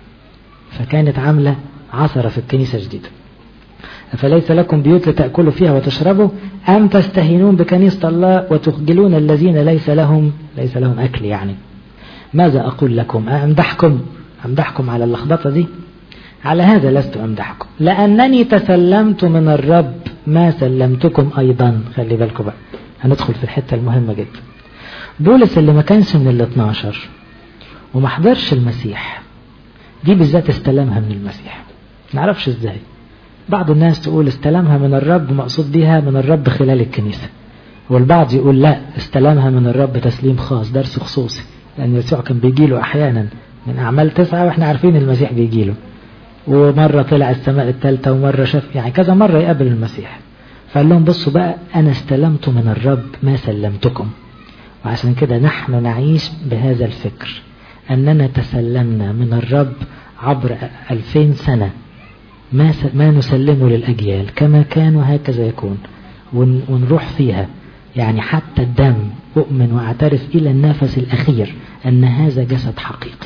فكانت عاملة عثرة في الكنيسة جديدة فليس لكم بيوت لتأكلوا فيها وتشربوا أم تستهينون بكنيسة الله وتخجلون الذين ليس لهم ليس لهم أكل يعني ماذا أقول لكم أمدحكم أمدحكم على اللخبطة دي على هذا لست أمدحكم لأنني تسلمت من الرب ما سلمتكم أيضا خلي بالكم بقى هندخل في الحتة المهمة جدا بولس اللي ما كانش من ال 12 وما حضرش المسيح دي بالذات استلمها من المسيح نعرفش ازاي بعض الناس تقول استلمها من الرب مقصود بها من الرب خلال الكنيسة والبعض يقول لا استلمها من الرب تسليم خاص درس خصوصي لأن يسوع كان بيجيله أحيانا من أعمال تسعة وإحنا عارفين المسيح بيجيله ومرة طلع السماء الثالثة ومرة شاف يعني كذا مرة يقابل المسيح فقال لهم بصوا بقى أنا استلمت من الرب ما سلمتكم وعشان كده نحن نعيش بهذا الفكر أننا تسلمنا من الرب عبر ألفين سنة ما ما نسلمه للأجيال كما كان وهكذا يكون ونروح فيها يعني حتى الدم أؤمن وأعترف إلى النفس الأخير أن هذا جسد حقيقي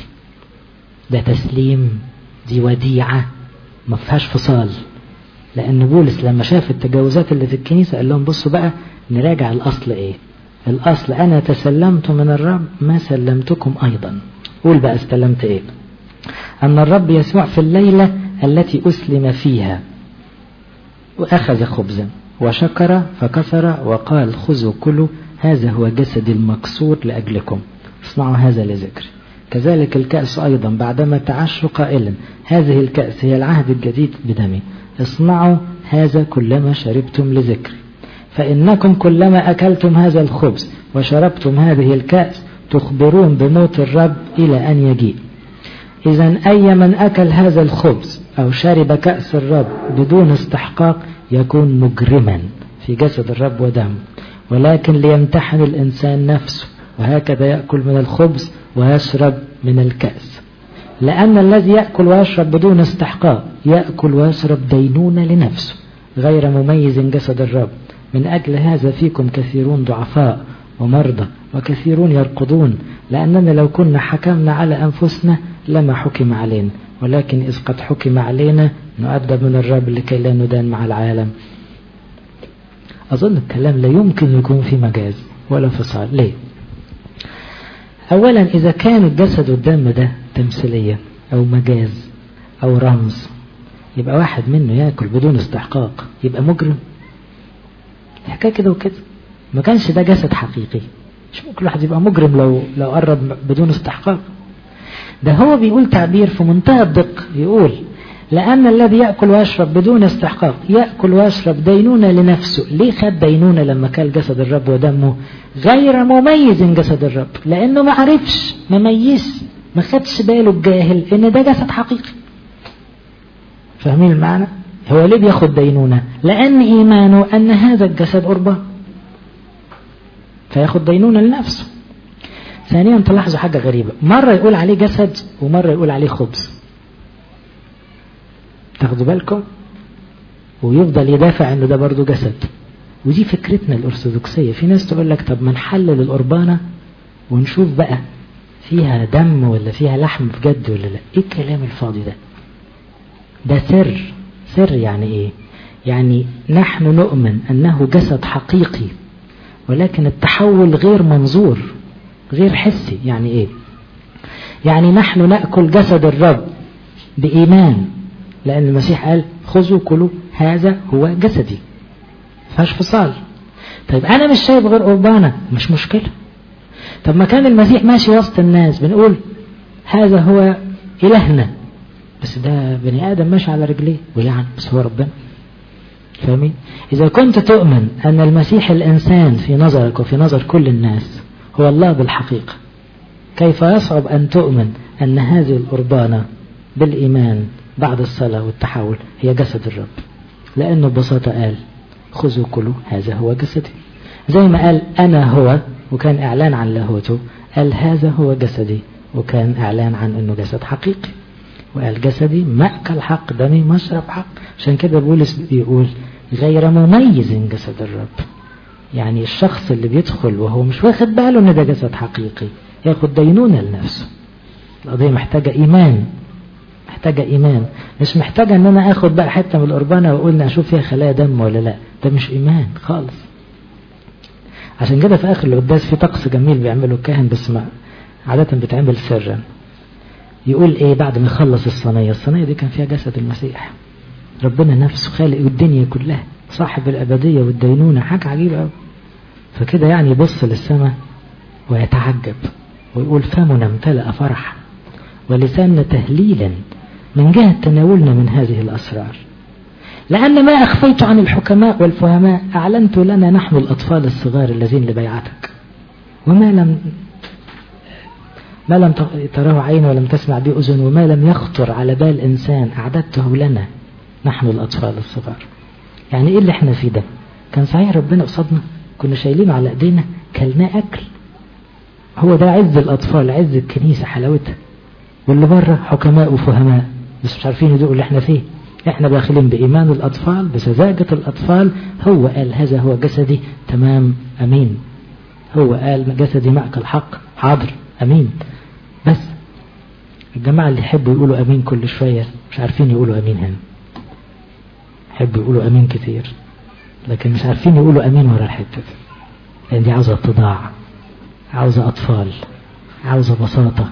ده تسليم دي وديعة ما فيهاش فصال لأن بولس لما شاف التجاوزات اللي في الكنيسة قال لهم بصوا بقى نراجع الأصل إيه الأصل أنا تسلمت من الرب ما سلمتكم أيضا قول بقى استلمت إيه أن الرب يسوع في الليلة التي أسلم فيها وأخذ خبزا وشكر فكسر وقال خذوا كلوا هذا هو جسدي المكسور لأجلكم اصنعوا هذا لذكر كذلك الكأس أيضا بعدما تعشوا قائلا هذه الكأس هي العهد الجديد بدمي اصنعوا هذا كلما شربتم لذكر فإنكم كلما أكلتم هذا الخبز وشربتم هذه الكأس تخبرون بموت الرب إلى أن يجيء إذا أي من أكل هذا الخبز أو شرب كأس الرب بدون استحقاق يكون مجرما في جسد الرب ودمه ولكن ليمتحن الإنسان نفسه وهكذا يأكل من الخبز ويشرب من الكأس لأن الذي يأكل ويشرب بدون استحقاق يأكل ويشرب دينونة لنفسه غير مميز جسد الرب من أجل هذا فيكم كثيرون ضعفاء ومرضى وكثيرون يرقدون لأننا لو كنا حكمنا على أنفسنا لما حكم علينا ولكن إذ قد حكم علينا نؤدب من الرب لكي لا ندان مع العالم أظن الكلام لا يمكن يكون في مجاز ولا فصال ليه أولا إذا كان الجسد والدم ده تمثيلية أو مجاز أو رمز يبقى واحد منه يأكل بدون استحقاق يبقى مجرم الحكاية كده وكده ما كانش ده جسد حقيقي مش ممكن الواحد يبقى مجرم لو لو قرب بدون استحقاق ده هو بيقول تعبير في منتهى الدقة يقول لأن الذي يأكل ويشرب بدون استحقاق يأكل ويشرب دينونة لنفسه ليه خد دينونة لما كان جسد الرب ودمه غير مميز جسد الرب لأنه ما عرفش ما ميز ما خدش باله الجاهل إن ده جسد حقيقي فاهمين المعنى هو ليه بياخد دينونة لأن إيمانه أن هذا الجسد قربان فياخد دينونة لنفسه ثانيا تلاحظوا حاجة غريبة مرة يقول عليه جسد ومرة يقول عليه خبز تاخدوا بالكم ويفضل يدافع انه ده برضه جسد ودي فكرتنا الارثوذكسيه في ناس تقول لك طب ما نحلل القربانه ونشوف بقى فيها دم ولا فيها لحم بجد ولا لا ايه الكلام الفاضي ده ده سر سر يعني ايه يعني نحن نؤمن انه جسد حقيقي ولكن التحول غير منظور غير حسي يعني ايه يعني نحن ناكل جسد الرب بايمان لأن المسيح قال خذوا كلوا هذا هو جسدي فيهاش فصال طيب أنا مش شايف غير قربانة مش مشكلة طب ما كان المسيح ماشي وسط الناس بنقول هذا هو إلهنا بس ده بني آدم ماشي على رجليه ويعني بس هو ربنا فاهمين إذا كنت تؤمن أن المسيح الإنسان في نظرك وفي نظر كل الناس هو الله بالحقيقة كيف يصعب أن تؤمن أن هذه القربانة بالإيمان بعد الصلاة والتحول هي جسد الرب لأنه ببساطة قال خذوا كلوا هذا هو جسدي زي ما قال أنا هو وكان إعلان عن لاهوته قال هذا هو جسدي وكان إعلان عن أنه جسد حقيقي وقال جسدي مأكل حق دمي مشرب حق عشان كده بولس بيقول غير مميز جسد الرب يعني الشخص اللي بيدخل وهو مش واخد باله ان ده جسد حقيقي ياخد دينونة لنفسه القضية محتاجة إيمان محتاجة إيمان مش محتاجة ان انا اخد بقى حتة من القربانة واقول اشوف فيها خلايا دم ولا لا ده مش إيمان خالص عشان كده في آخر القداس في طقس جميل بيعمله الكاهن بس ما عادة بتعمل سرا يقول ايه بعد ما يخلص الصينية الصينية دي كان فيها جسد المسيح ربنا نفسه خالق الدنيا كلها صاحب الأبدية والدينونة حاجة عجيبة قوي فكده يعني يبص للسماء ويتعجب ويقول فمنا امتلأ فرحا ولساننا تهليلا من جهة تناولنا من هذه الأسرار لأن ما أخفيت عن الحكماء والفهماء أعلنت لنا نحن الأطفال الصغار الذين لبيعتك وما لم ما لم تراه عين ولم تسمع به أذن وما لم يخطر على بال إنسان أعددته لنا نحن الأطفال الصغار يعني إيه اللي احنا فيه ده كان صحيح ربنا قصادنا كنا شايلينه على ايدينا كلناه أكل هو ده عز الأطفال عز الكنيسة حلاوتها واللي بره حكماء وفهماء بس مش عارفين يدوقوا اللي احنا فيه احنا داخلين بإيمان الأطفال بسذاجة الأطفال هو قال هذا هو جسدي تمام أمين هو قال جسدي مأكل حق حاضر أمين بس الجماعة اللي يحبوا يقولوا أمين كل شوية مش عارفين يقولوا أمين هنا يحبوا يقولوا أمين كتير لكن مش عارفين يقولوا أمين ورا الحتة دي لأن دي عاوزة اتضاع عاوزة أطفال عاوزة بساطة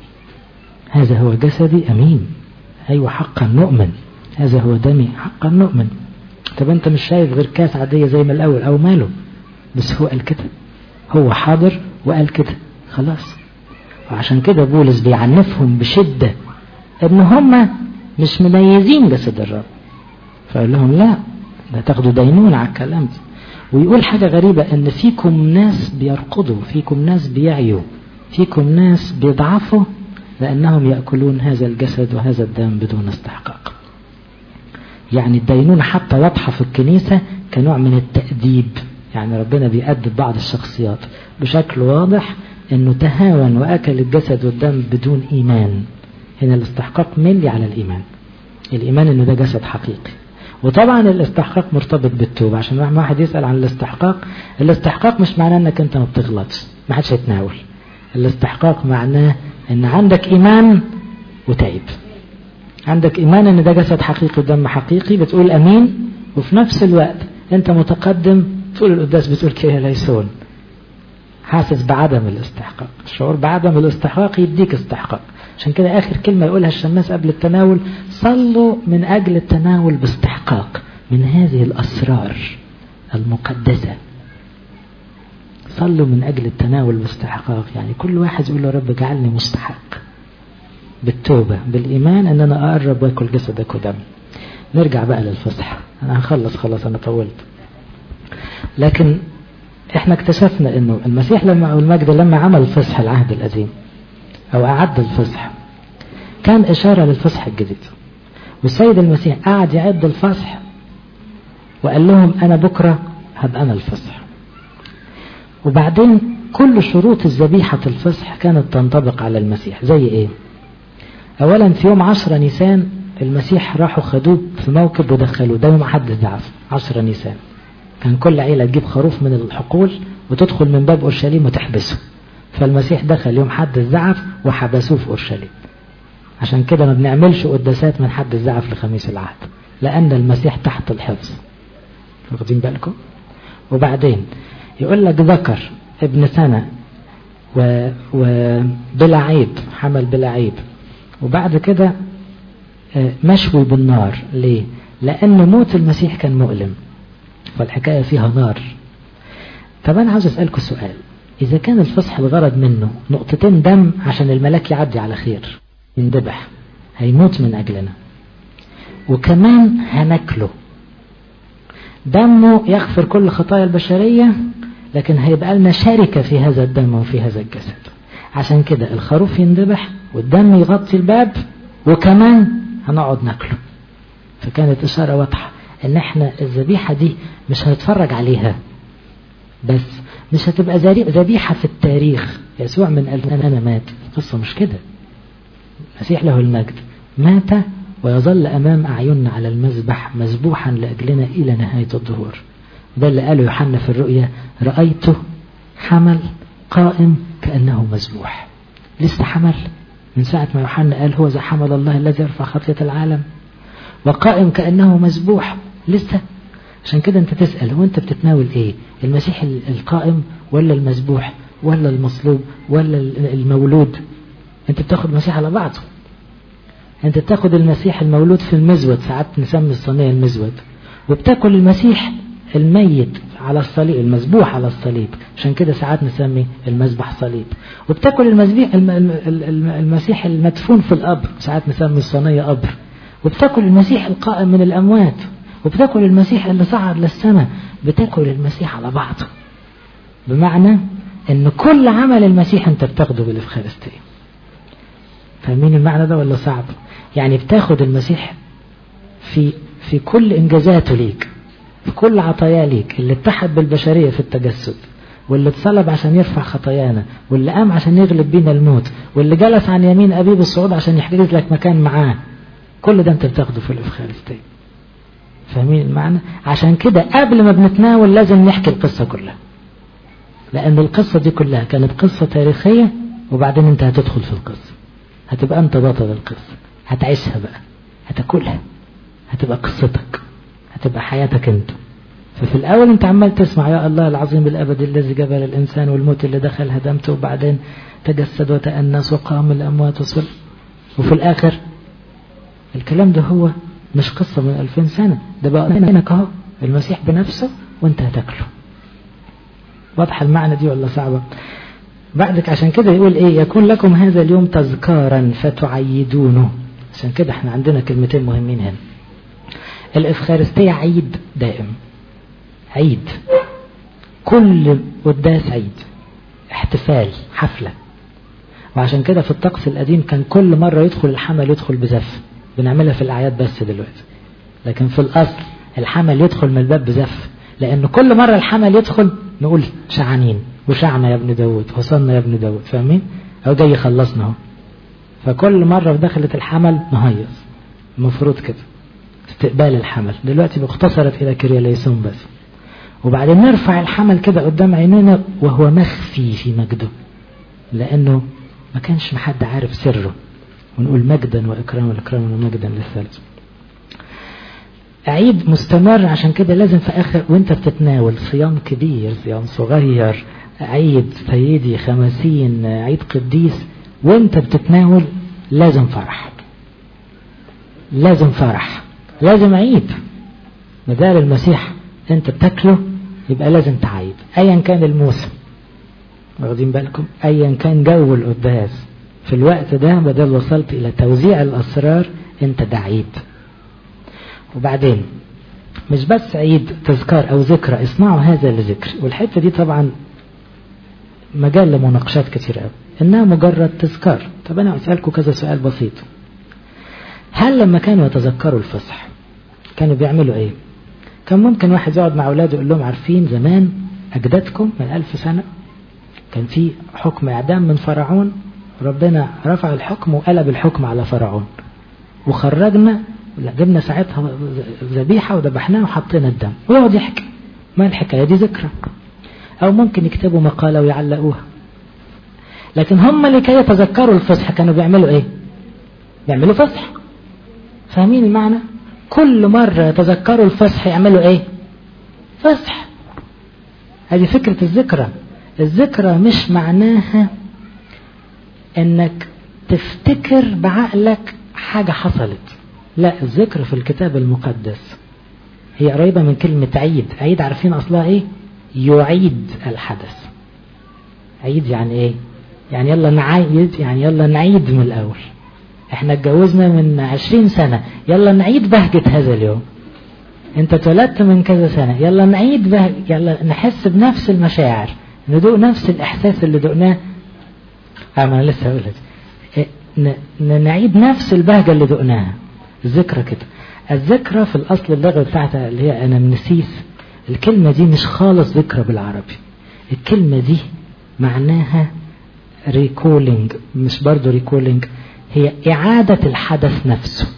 هذا هو جسدي أمين أيوة حقا نؤمن هذا هو دمي حقا نؤمن طب أنت مش شايف غير كاس عادية زي ما الأول أو ماله بس هو قال كده هو حاضر وقال كده خلاص وعشان كده بولس بيعنفهم بشدة ان هم مش مميزين جسد الرب فقال لهم لا ده تاخدوا دينون على الكلام ده ويقول حاجة غريبة ان فيكم ناس بيرقدوا فيكم ناس بيعيوا فيكم ناس بيضعفوا لأنهم يأكلون هذا الجسد وهذا الدم بدون استحقاق يعني الدينون حتى واضحة في الكنيسة كنوع من التأديب يعني ربنا بيأدب بعض الشخصيات بشكل واضح انه تهاون واكل الجسد والدم بدون ايمان هنا الاستحقاق ملي على الايمان الايمان انه ده جسد حقيقي وطبعا الاستحقاق مرتبط بالتوبة عشان لما واحد يسأل عن الاستحقاق الاستحقاق مش معناه انك انت ما بتغلطش ما حدش هيتناول الاستحقاق معناه ان عندك ايمان وتعب عندك ايمان ان ده جسد حقيقي ودم حقيقي بتقول امين وفي نفس الوقت انت متقدم طول القداس بتقول كيه ليسون حاسس بعدم الاستحقاق الشعور بعدم الاستحقاق يديك استحقاق عشان كده آخر كلمة يقولها الشماس قبل التناول صلوا من أجل التناول باستحقاق من هذه الأسرار المقدسة صلوا من أجل التناول باستحقاق يعني كل واحد يقول له رب اجعلني مستحق بالتوبة بالإيمان أن أنا أقرب وأكل جسدك ودمي نرجع بقى للفصح أنا هخلص خلاص أنا طولت لكن احنا اكتشفنا انه المسيح لما او المجد لما عمل فصح العهد القديم او اعد الفصح كان اشارة للفصح الجديد والسيد المسيح قعد يعد الفصح وقال لهم انا بكرة هبقى انا الفصح وبعدين كل شروط الذبيحة الفصح كانت تنطبق على المسيح زي ايه اولا في يوم عشرة نيسان المسيح راحوا خدوه في موكب ودخلوه ده يوم حد الزعف عشرة نيسان كان كل عيلة تجيب خروف من الحقول وتدخل من باب أورشليم وتحبسه فالمسيح دخل يوم حد الزعف وحبسوه في أورشليم عشان كده ما بنعملش قداسات من حد الزعف لخميس العهد لأن المسيح تحت الحفظ واخدين بالكم وبعدين يقول لك ذكر ابن سنة و... وبلا عيب حمل بلا عيب وبعد كده مشوي بالنار ليه لأن موت المسيح كان مؤلم فالحكاية فيها نار طب أنا عاوز أسألكم سؤال إذا كان الفصح الغرض منه نقطتين دم عشان الملاك يعدي على خير يندبح هيموت من أجلنا وكمان هناكله دمه يغفر كل خطايا البشرية لكن هيبقى لنا شركة في هذا الدم وفي هذا الجسد عشان كده الخروف يندبح والدم يغطي الباب وكمان هنقعد ناكله فكانت إشارة واضحة إن إحنا الذبيحة دي مش هنتفرج عليها بس مش هتبقى ذبيحة في التاريخ يسوع من ألف سنة مات القصة مش كده المسيح له المجد مات ويظل أمام أعيننا على المذبح مذبوحا لأجلنا إلى نهاية الظهور ده اللي قاله يوحنا في الرؤيا رأيته حمل قائم كأنه مذبوح لسه حمل من ساعة ما يوحنا قال هو ذا حمل الله الذي يرفع خطية العالم وقائم كأنه مذبوح لسه عشان كده انت تسأل هو انت بتتناول ايه المسيح القائم ولا المذبوح ولا المصلوب ولا المولود انت بتاخد المسيح على بعضه انت بتاخد المسيح المولود في المزود ساعات نسمي الصينية المزود وبتاكل المسيح الميت على الصليب المذبوح على الصليب عشان كده ساعات نسمي المذبح صليب وبتاكل المذبيح المسيح المدفون في القبر ساعات نسمي الصينية قبر وبتاكل المسيح القائم من الأموات وبتاكل المسيح اللي صعد للسماء بتاكل المسيح على بعضه بمعنى ان كل عمل المسيح انت بتاخده بالافخارستيه فاهمين المعنى ده ولا صعب يعني بتاخد المسيح في في كل انجازاته ليك في كل عطاياه ليك اللي اتحد بالبشريه في التجسد واللي اتصلب عشان يرفع خطايانا واللي قام عشان يغلب بينا الموت واللي جلس عن يمين ابيه بالصعود عشان يحجز لك مكان معاه كل ده انت بتاخده في الافخارستيه فاهمين المعنى عشان كده قبل ما بنتناول لازم نحكي القصة كلها لأن القصة دي كلها كانت قصة تاريخية وبعدين انت هتدخل في القصة هتبقى انت بطل القصة هتعيشها بقى هتاكلها هتبقى قصتك هتبقى حياتك انت ففي الأول انت عمال تسمع يا الله العظيم الأبد الذي جبل الإنسان والموت اللي دخل هدمته وبعدين تجسد وتأنس وقام الأموات وصل وفي الآخر الكلام ده هو مش قصة من ألفين سنة ده بقى هناك اهو المسيح بنفسه وانت هتاكله واضحة المعنى دي ولا صعبة بعدك عشان كده يقول ايه يكون لكم هذا اليوم تذكارا فتعيدونه عشان كده احنا عندنا كلمتين مهمين هنا الافخارستية عيد دائم عيد كل قداس عيد احتفال حفلة وعشان كده في الطقس القديم كان كل مرة يدخل الحمل يدخل بزف بنعملها في الأعياد بس دلوقتي لكن في الأصل الحمل يدخل من الباب بزف لأن كل مرة الحمل يدخل نقول شعانين وشعنا يا ابن داود وصلنا يا ابن داود فاهمين هو جاي يخلصنا اهو فكل مرة في دخلة الحمل نهيص المفروض كده استقبال الحمل دلوقتي اختصرت إلى كرياليسون بس وبعدين نرفع الحمل كده قدام عينينا وهو مخفي في مجده لأنه ما كانش محد عارف سره ونقول مجدا وإكراما وإكراما ومجدا للثالث عيد مستمر عشان كده لازم في آخر وانت بتتناول صيام كبير صيام صغير عيد سيدي خمسين عيد قديس وانت بتتناول لازم فرح لازم فرح لازم عيد مدار المسيح انت بتاكله يبقى لازم تعيد ايا كان الموسم واخدين بالكم ايا كان جو القداس في الوقت ده بدل وصلت الى توزيع الاسرار انت ده عيد وبعدين مش بس عيد تذكار او ذكرى اصنعوا هذا لذكر والحته دي طبعا مجال لمناقشات كتير قوي انها مجرد تذكار طب انا اسالكم كذا سؤال بسيط هل لما كانوا يتذكروا الفصح كانوا بيعملوا ايه كان ممكن واحد يقعد مع اولاده يقول لهم عارفين زمان اجدادكم من ألف سنه كان في حكم اعدام من فرعون ربنا رفع الحكم وقلب الحكم على فرعون وخرجنا جبنا ساعتها ذبيحة وذبحناها وحطينا الدم ويقعد يحكي ما الحكاية دي ذكرى أو ممكن يكتبوا مقالة ويعلقوها لكن هم لكي يتذكروا الفصح كانوا بيعملوا ايه بيعملوا فصح فاهمين المعنى كل مرة يتذكروا الفصح يعملوا ايه فصح هذه فكرة الذكرى الذكرى مش معناها انك تفتكر بعقلك حاجة حصلت لا الذكر في الكتاب المقدس هي قريبة من كلمة عيد عيد عارفين أصلها إيه يعيد الحدث عيد يعني إيه يعني يلا نعيد يعني يلا نعيد من الأول احنا اتجوزنا من عشرين سنة يلا نعيد بهجة هذا اليوم انت اتولدت من كذا سنة يلا نعيد بهجة يلا نحس بنفس المشاعر ندوق نفس الإحساس اللي دقناه اه ما أنا لسه هقول نعيد نفس البهجة اللي دقناها الذكرى كده الذكرى في الأصل اللغة بتاعتها اللي هي أنامنسيس الكلمة دي مش خالص ذكرى بالعربي الكلمة دي معناها ريكولينج مش برضو ريكولينج هي إعادة الحدث نفسه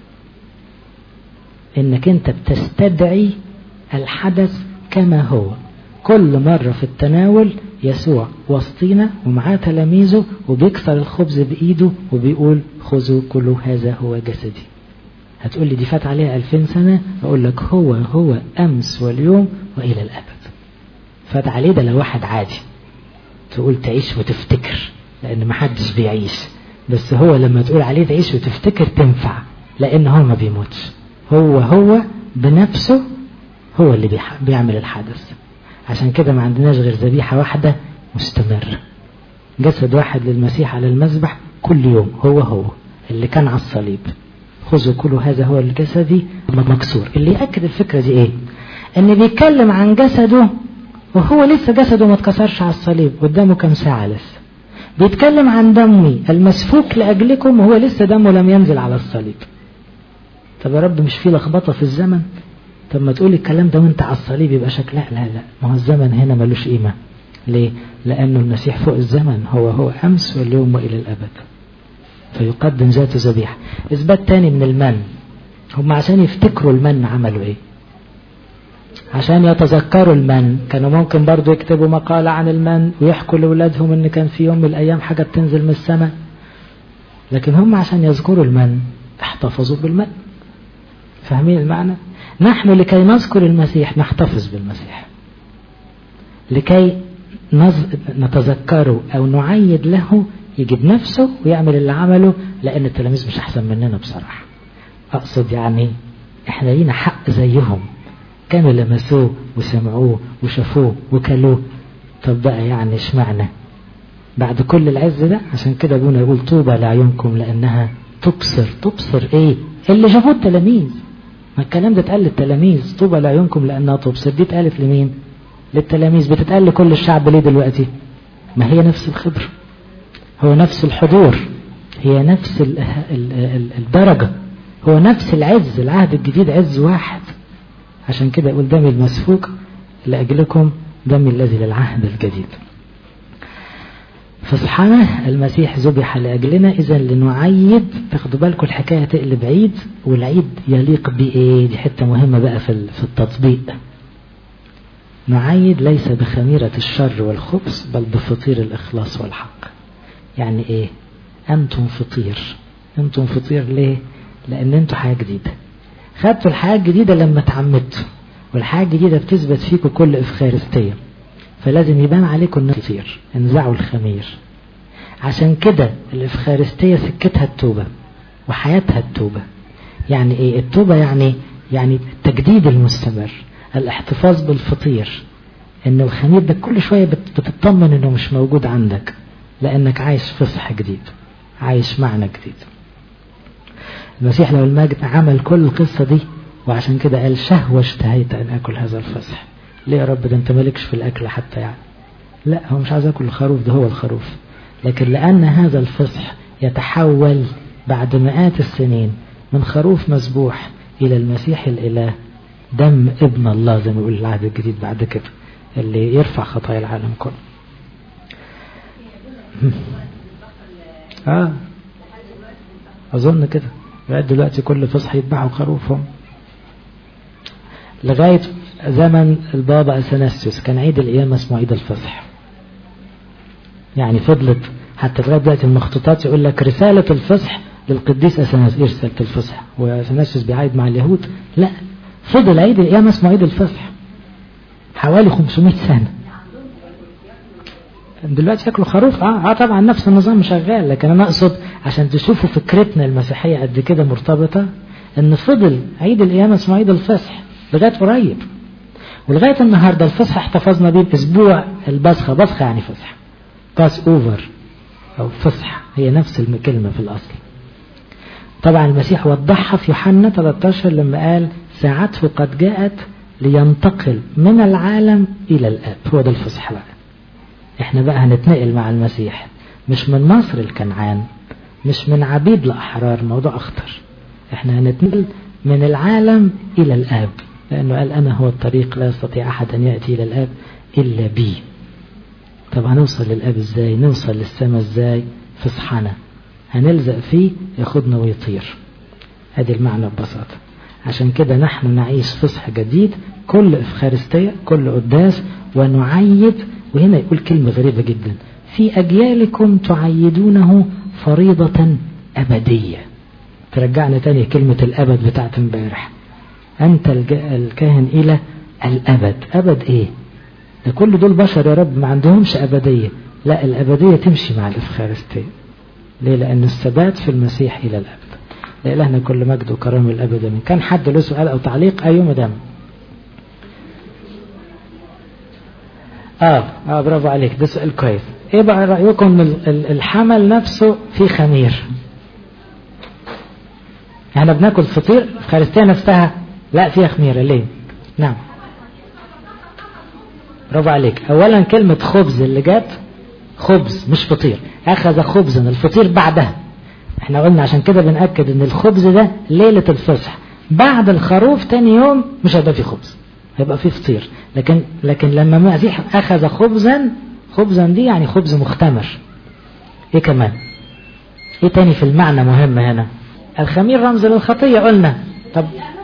إنك أنت بتستدعي الحدث كما هو كل مرة في التناول يسوع وسطينا ومعاه تلاميذه وبيكسر الخبز بإيده وبيقول خذوا كلوا هذا هو جسدي هتقول لي دي فات عليها ألفين سنة أقول لك هو هو أمس واليوم وإلى الأبد فات عليه ده لو واحد عادي تقول تعيش وتفتكر لأن محدش بيعيش بس هو لما تقول عليه تعيش وتفتكر تنفع لأن هو ما بيموتش هو هو بنفسه هو اللي بيعمل الحدث عشان كده ما عندناش غير ذبيحة واحدة مستمرة جسد واحد للمسيح على المذبح كل يوم هو هو اللي كان على الصليب خذوا كل هذا هو الجسدي مكسور اللي يأكد الفكرة دي ايه ان بيتكلم عن جسده وهو لسه جسده ما اتكسرش على الصليب قدامه كام ساعة لسه بيتكلم عن دمي المسفوك لأجلكم وهو لسه دمه لم ينزل على الصليب طب يا رب مش في لخبطة في الزمن طب ما تقول الكلام ده وانت على الصليب يبقى شكلها لا لا ما هو الزمن هنا ملوش قيمة ليه لأنه المسيح فوق الزمن هو هو أمس واليوم وإلى الأبد فيقدم ذات ذبيحة إثبات تاني من المن هم عشان يفتكروا المن عملوا إيه عشان يتذكروا المن كانوا ممكن برضو يكتبوا مقالة عن المن ويحكوا لأولادهم إن كان في يوم من الأيام حاجة بتنزل من السماء لكن هم عشان يذكروا المن احتفظوا بالمن فاهمين المعنى نحن لكي نذكر المسيح نحتفظ بالمسيح لكي نز... نتذكره أو نعيد له يجيب نفسه ويعمل اللي عمله لأن التلاميذ مش أحسن مننا بصراحة أقصد يعني إحنا لينا حق زيهم كانوا لمسوه وسمعوه وشافوه وكلوه طب بقى يعني اشمعنى بعد كل العز ده عشان كده ابونا يقول طوبى لعيونكم لأنها تبصر تبصر ايه اللي شافوه التلاميذ ما الكلام ده اتقال للتلاميذ طوبى لعيونكم لأنها تبصر دي اتقالت لمين للتلاميذ بتتقال لكل الشعب ليه دلوقتي ما هي نفس الخبرة هو نفس الحضور هي نفس ال ال ال الدرجة هو نفس العز العهد الجديد عز واحد عشان كده يقول دمي المسفوك لأجلكم دمي الذي للعهد الجديد فسبحانه المسيح ذبح لأجلنا إذا لنعيد تاخدوا بالكم الحكاية تقلب عيد والعيد يليق بإيه دي حتة مهمة بقى في في التطبيق نعيد ليس بخميرة الشر والخبث بل بفطير الإخلاص والحق يعني إيه أنتم فطير أنتم فطير ليه لأن أنتم حاجة جديدة خدتوا الحياة الجديدة لما تعمدتوا والحياة الجديدة بتثبت فيكم كل إفخارستية فلازم يبان عليكم انه فطير انزعوا الخمير عشان كده الإفخارستية سكتها التوبة وحياتها التوبة يعني ايه التوبة يعني يعني التجديد المستمر الاحتفاظ بالفطير ان الخمير ده كل شوية بتطمن انه مش موجود عندك لانك عايش فصح جديد عايش معنى جديد المسيح لو المجد عمل كل القصة دي وعشان كده قال شهوة اشتهيت ان اكل هذا الفصح ليه يا رب ده انت مالكش في الاكل حتى يعني لا هو مش عايز اكل الخروف ده هو الخروف لكن لان هذا الفصح يتحول بعد مئات السنين من خروف مسبوح الى المسيح الاله دم ابن الله زي ما يقول العهد الجديد بعد كده اللي يرفع خطايا العالم كله اه اظن كده لغايه دلوقتي كل فصح يذبحوا خروفهم لغايه زمن البابا اثناسيوس كان عيد القيامه اسمه عيد الفصح يعني فضلت حتى لغايه دلوقتي المخطوطات يقول لك رساله الفصح للقديس اثناسيوس ايه رساله الفصح واثناسيوس بيعايد مع اليهود لا فضل عيد القيامه اسمه عيد الفصح حوالي 500 سنه دلوقتي ياكلوا خروف اه اه طبعا نفس النظام شغال لكن انا اقصد عشان تشوفوا فكرتنا المسيحيه قد كده مرتبطه ان فضل عيد القيامه اسمه عيد الفصح لغايه قريب ولغايه النهارده الفصح احتفظنا بيه باسبوع البصخه بصخه يعني فصح باس اوفر او فصح هي نفس الكلمه في الاصل طبعا المسيح وضحها في يوحنا 13 لما قال ساعته قد جاءت لينتقل من العالم الى الاب هو ده الفصح بقى احنا بقى هنتنقل مع المسيح مش من مصر لكنعان مش من عبيد لأحرار موضوع أخطر احنا هنتنقل من العالم إلى الآب لأنه قال أنا هو الطريق لا يستطيع أحد أن يأتي إلى الآب إلا بي طب هنوصل للآب إزاي نوصل للسماء إزاي في صحنا هنلزق فيه ياخدنا ويطير هذه المعنى ببساطة عشان كده نحن نعيش فصح جديد كل إفخارستية كل قداس ونعيد وهنا يقول كلمة غريبة جدا في أجيالكم تعيدونه فريضة أبدية ترجعنا تاني كلمة الأبد بتاعت امبارح أنت الكاهن إلى الأبد أبد إيه ده كل دول بشر يا رب ما عندهمش أبدية لا الأبدية تمشي مع الإفخارستية ليه لأن الثبات في المسيح إلى الأبد لإلهنا كل مجد وكرم الأبد من كان حد له سؤال أو تعليق أيوة مدام آه آه برافو عليك ده سؤال كويس إيه بقى رأيكم الحمل نفسه في خمير احنا بناكل فطير الفخارستية نفسها لا فيها خميرة ليه نعم برافو عليك اولا كلمة خبز اللي جت خبز مش فطير اخذ خبزا الفطير بعدها احنا قلنا عشان كده بنأكد ان الخبز ده ليلة الفصح بعد الخروف تاني يوم مش هيبقى فيه خبز هيبقى فيه فطير لكن لكن لما المسيح اخذ خبزا خبزا دي يعني خبز مختمر ايه كمان ايه تاني في المعنى مهم هنا الخمير رمز للخطية قلنا طب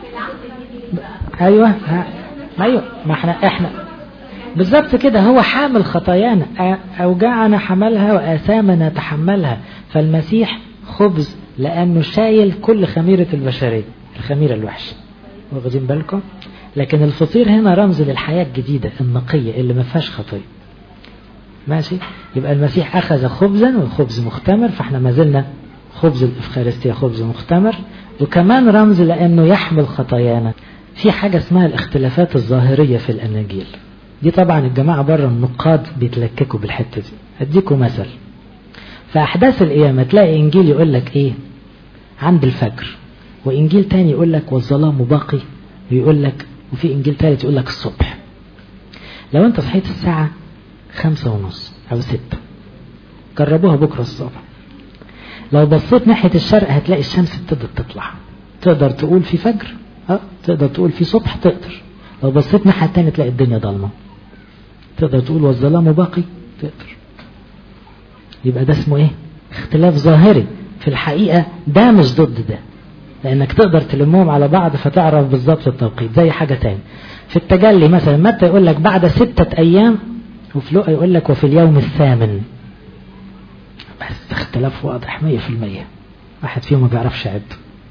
ايوه ها. ايوه ما احنا احنا بالظبط كده هو حامل خطايانا اوجاعنا حملها واثامنا تحملها فالمسيح خبز لانه شايل كل خميرة البشرية الخميرة الوحشة واخدين بالكم لكن الفطير هنا رمز للحياة الجديدة النقية اللي ما فيهاش خطية ماشي يبقى المسيح أخذ خبزا والخبز مختمر فاحنا ما زلنا خبز الإفخارستية خبز مختمر وكمان رمز لأنه يحمل خطايانا في حاجة اسمها الاختلافات الظاهرية في الأناجيل دي طبعا الجماعة بره النقاد بيتلككوا بالحتة دي أديكم مثل في أحداث القيامة تلاقي إنجيل يقول لك إيه عند الفجر وإنجيل تاني يقول لك والظلام باقي ويقول لك وفي إنجيل تالت يقول لك الصبح لو أنت صحيت الساعة خمسة ونص أو ستة جربوها بكرة الصبح لو بصيت ناحية الشرق هتلاقي الشمس ابتدت تطلع تقدر تقول في فجر اه تقدر تقول في صبح تقدر لو بصيت ناحية التانية تلاقي الدنيا ضلمة تقدر تقول والظلام باقي تقدر يبقى ده اسمه ايه اختلاف ظاهري في الحقيقة ده مش ضد ده لانك تقدر تلمهم على بعض فتعرف بالظبط التوقيت زي حاجة تاني في التجلي مثلا متى يقول لك بعد ستة ايام وفي لقا يقول لك وفي اليوم الثامن بس اختلاف واضح مية في المية واحد فيهم ما بيعرفش يعد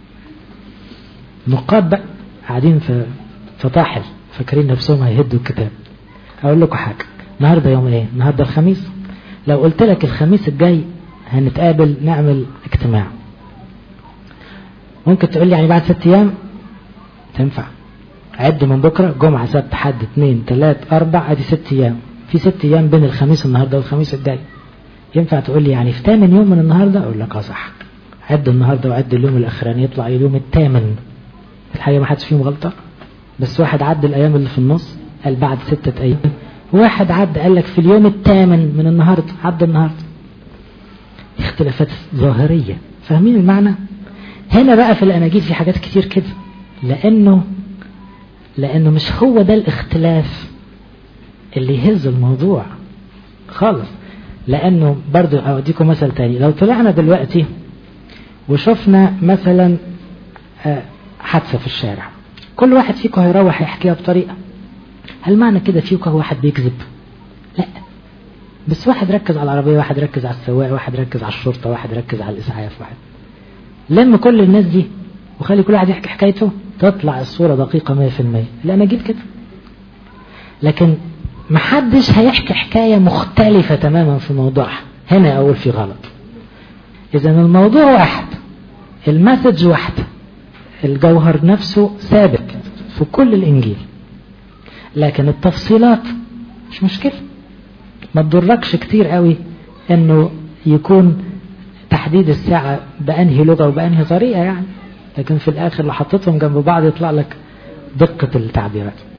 نقاد بقى قاعدين في فطاحل فاكرين نفسهم هيهدوا الكتاب اقول لكم حاجة النهاردة يوم ايه النهاردة الخميس لو قلت لك الخميس الجاي هنتقابل نعمل اجتماع ممكن تقول لي يعني بعد ست ايام تنفع عد من بكرة جمعة سبت حد اثنين ثلاث اربع ادي ست ايام في ست ايام بين الخميس النهاردة والخميس الجاي ينفع تقول لي يعني في ثامن يوم من النهاردة اقول لك اه صح عد النهاردة وعد اليوم الاخراني يطلع اليوم الثامن الحقيقة ما حدش فيهم غلطة بس واحد عد الايام اللي في النص قال بعد ستة ايام واحد عد قال لك في اليوم الثامن من النهاردة عد النهاردة اختلافات ظاهرية فاهمين المعنى هنا بقى في الأناجيل في حاجات كتير كده لأنه لأنه مش هو ده الاختلاف اللي يهز الموضوع خالص لأنه برضو أوديكم مثل تاني لو طلعنا دلوقتي وشفنا مثلا حادثة في الشارع كل واحد فيكم هيروح يحكيها بطريقة هل معنى كده فيكم واحد بيكذب لا بس واحد ركز على العربية واحد ركز على السواق واحد ركز على الشرطة واحد ركز على الإسعاف واحد لم كل الناس دي وخلي كل واحد يحكي حكايته تطلع الصورة دقيقة مية في المية لأن أجيب كده لكن محدش هيحكي حكاية مختلفة تماما في موضوعها هنا أقول في غلط إذا الموضوع واحد المسج واحدة الجوهر نفسه ثابت في كل الإنجيل لكن التفصيلات مش مشكلة ما تضركش كتير قوي انه يكون تحديد الساعة بأنهي لغة وبأنهي طريقة يعني لكن في الآخر لو حطيتهم جنب بعض يطلع لك دقة التعبيرات